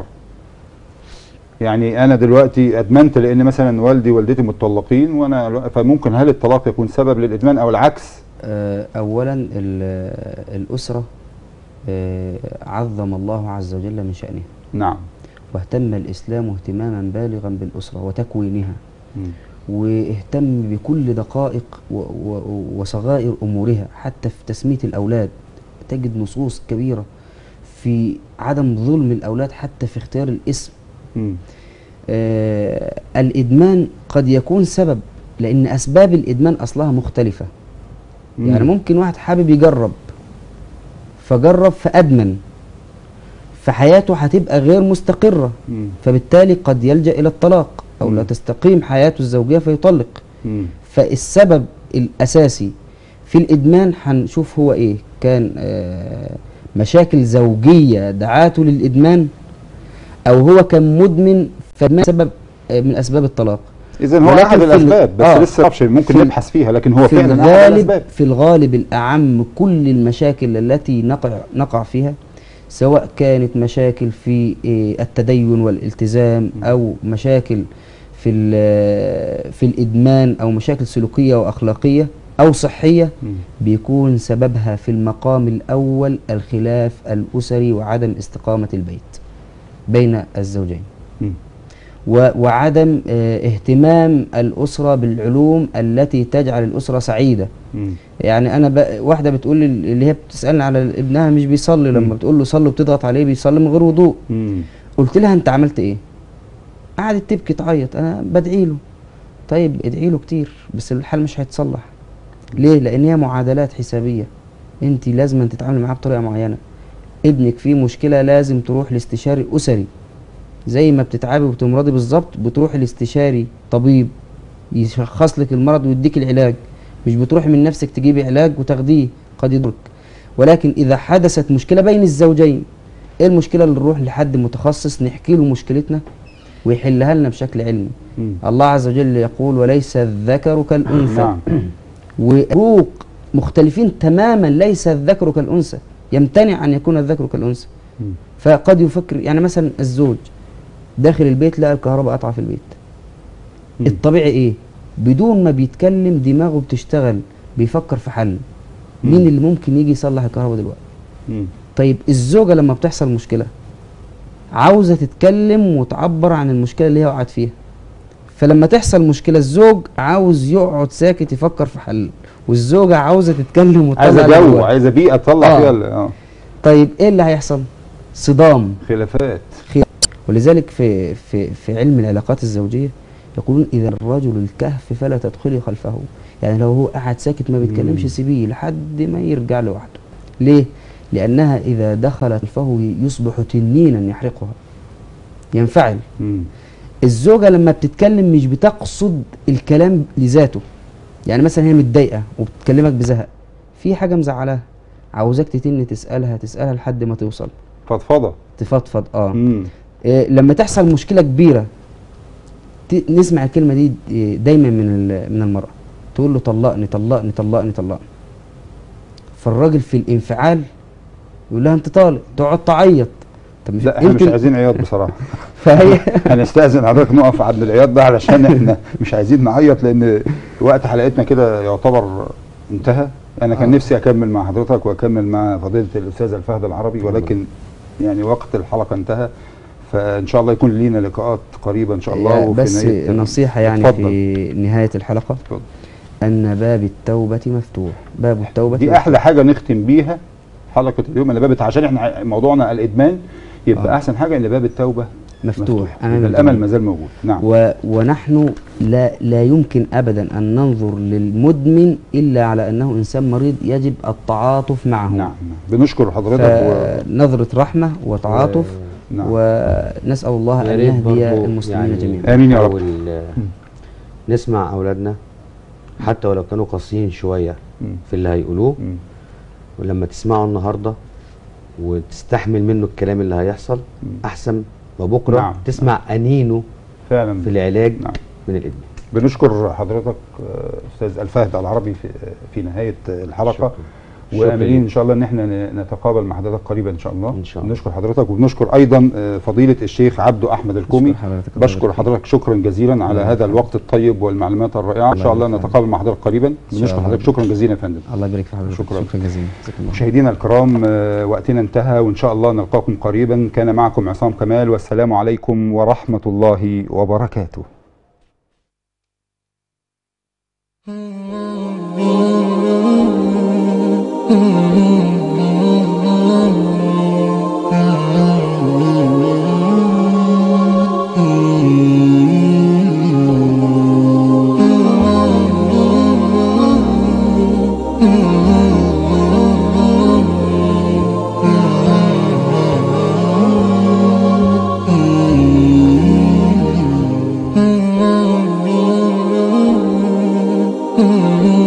يعني انا دلوقتي ادمنت لان مثلا والدي والدتي متطلقين وانا فممكن هل الطلاق يكون سبب للادمان او العكس آه، اولا ال- الاسره آه، عظم الله عز وجل من شانها نعم واهتم الاسلام اهتماما بالغا بالاسره وتكوينها مم. واهتم بكل دقائق و- و- وصغائر امورها حتى في تسميه الاولاد تجد نصوص كبيره في عدم ظلم الاولاد حتى في اختيار الاسم مم. آه الادمان قد يكون سبب لان اسباب الادمان اصلها مختلفه مم. يعني ممكن واحد حابب يجرب فجرب فادمن فحياته هتبقى غير مستقره مم. فبالتالي قد يلجا الى الطلاق او لا مم. تستقيم حياته الزوجيه فيطلق مم. فالسبب الاساسي في الادمان هنشوف هو ايه كان آه، مشاكل زوجيه دعاته للادمان او هو كان مدمن فما سبب آه، من اسباب الطلاق اذا هو ولكن احد في ال- الاسباب بس آه. لسه معرفش ممكن في ال- نبحث فيها لكن هو في فعلا احد الغالب الاسباب في الغالب الأعم كل المشاكل التي نقع نقع فيها سواء كانت مشاكل في إيه، التدين والالتزام أو مشاكل في ال- في الإدمان أو مشاكل سلوكية وأخلاقية أو صحية مم. بيكون سببها في المقام الأول الخلاف الأسري وعدم استقامة البيت بين الزوجين مم. و- وعدم آه، اهتمام الأسرة بالعلوم التي تجعل الأسرة سعيدة مم. يعني أنا ب... واحدة بتقول لي اللي هي بتسألني على ابنها مش بيصلي لما مم. بتقول له صلي وبتضغط عليه بيصلي من غير وضوء مم. قلت لها أنت عملت إيه؟ قعدت تبكي تعيط أنا بدعي له طيب ادعي له كتير بس الحال مش هيتصلح ليه؟ لأن هي معادلات حسابية أنت لازم تتعاملي معاه بطريقة معينة ابنك فيه مشكلة لازم تروح لاستشاري أسري زي ما بتتعبي وبتمرضي بالظبط بتروحي لاستشاري طبيب يشخص لك المرض ويديك العلاج مش بتروحي من نفسك تجيبي علاج وتاخديه قد يضرك ولكن اذا حدثت مشكله بين الزوجين ايه المشكله اللي نروح لحد متخصص نحكي له مشكلتنا ويحلها لنا بشكل علمي مم. الله عز وجل يقول وليس الذكر كالانثى نعم وروق مختلفين تماما ليس الذكر كالانثى يمتنع ان يكون الذكر كالانثى مم. فقد يفكر يعني مثلا الزوج داخل البيت لقى الكهرباء قطعه في البيت مم. الطبيعي ايه بدون ما بيتكلم دماغه بتشتغل بيفكر في حل مين مم. اللي ممكن يجي يصلح الكهرباء دلوقتي مم. طيب الزوجه لما بتحصل مشكله عاوزه تتكلم وتعبر عن المشكله اللي هي وقعت فيها فلما تحصل مشكله الزوج عاوز يقعد ساكت يفكر في حل والزوجه عاوزه تتكلم وتطلع عايزه اللي جو جواها. عايزه بيئه تطلع آه. فيها ال- اه طيب ايه اللي هيحصل صدام خلافات ولذلك في في في علم العلاقات الزوجيه يقولون اذا الرجل الكهف فلا تدخلي خلفه يعني لو هو قاعد ساكت ما بيتكلمش مم. سيبيه لحد ما يرجع لوحده ليه لانها اذا دخلت خلفه يصبح تنينا يحرقها ينفعل مم. الزوجه لما بتتكلم مش بتقصد الكلام لذاته يعني مثلا هي متضايقه وبتكلمك بزهق في حاجه مزعلاها عاوزاك تتن تسالها تسالها لحد ما توصل فضفضه تفضفض اه مم. إيه، لما تحصل مشكله كبيره ت- نسمع الكلمه دي إيه، دايما من ال- من المراه تقول له طلقني طلقني طلقني طلقني فالراجل في الانفعال يقول لها انت طالق تقعد تعيط طب مش لا احنا مش عايزين عياط بصراحه فهي هنستأذن حضرتك نقف عند العياط ده علشان احنا مش عايزين نعيط لان وقت حلقتنا كده يعتبر انتهى انا كان آه. نفسي اكمل مع حضرتك واكمل مع فضيله الاستاذ الفهد العربي ولكن يعني وقت الحلقه انتهى فان شاء الله يكون لينا لقاءات قريبه ان شاء الله آه، وفي بس نهاية- نصيحة يعني اتفضل. في نهاية الحلقة اتفضل. أن باب التوبة مفتوح باب التوبة دي مفتوح. احلى حاجه نختم بيها حلقه اليوم اللي باب عشان احنا موضوعنا الادمان يبقى آه. احسن حاجه ان باب التوبه مفتوح أمام أمام الامل الجميع. ما زال موجود نعم و... ونحن لا لا يمكن ابدا ان ننظر للمدمن الا على انه انسان مريض يجب التعاطف معه نعم نعم. بنشكر حضرتك و... فنظرة رحمة وتعاطف نعم. ونسأل الله يا أن ريت يهدي برضو المسلمين يعني جميعا آمين يا رب. نحاول، آه، نسمع اولادنا حتى ولو كانوا قاسيين شويه مم. في اللي هيقولوه مم. ولما تسمعه النهارده وتستحمل منه الكلام اللي هيحصل مم. احسن وبكره نعم. تسمع انينه فعلا في العلاج نعم. من الادمان بنشكر حضرتك آه، استاذ الفهد العربي في في نهايه الحلقه شكراً. واملين شكراً. ان شاء الله ان احنا ن- نتقابل مع حضرتك قريبا ان شاء الله إن شاء الله. بنشكر حضرتك وبنشكر ايضا آه، فضيله الشيخ عبده احمد الكومي بشكر حضرتك. بشكر حضرتك شكرا جزيلا على هذا الوقت الطيب والمعلومات الرائعه ان شاء الله يبارك فيك. نتقابل مع حضرتك قريبا شاء بنشكر الله. حضرتك شكرا جزيلا يا فندم الله يبارك في حضرتك شكراً. شكرا جزيلا جزاك الله خير. مشاهدينا الكرام آه، وقتنا انتهى وان شاء الله نلقاكم قريبا كان معكم عصام كمال والسلام عليكم ورحمه الله وبركاته Mm-hmm.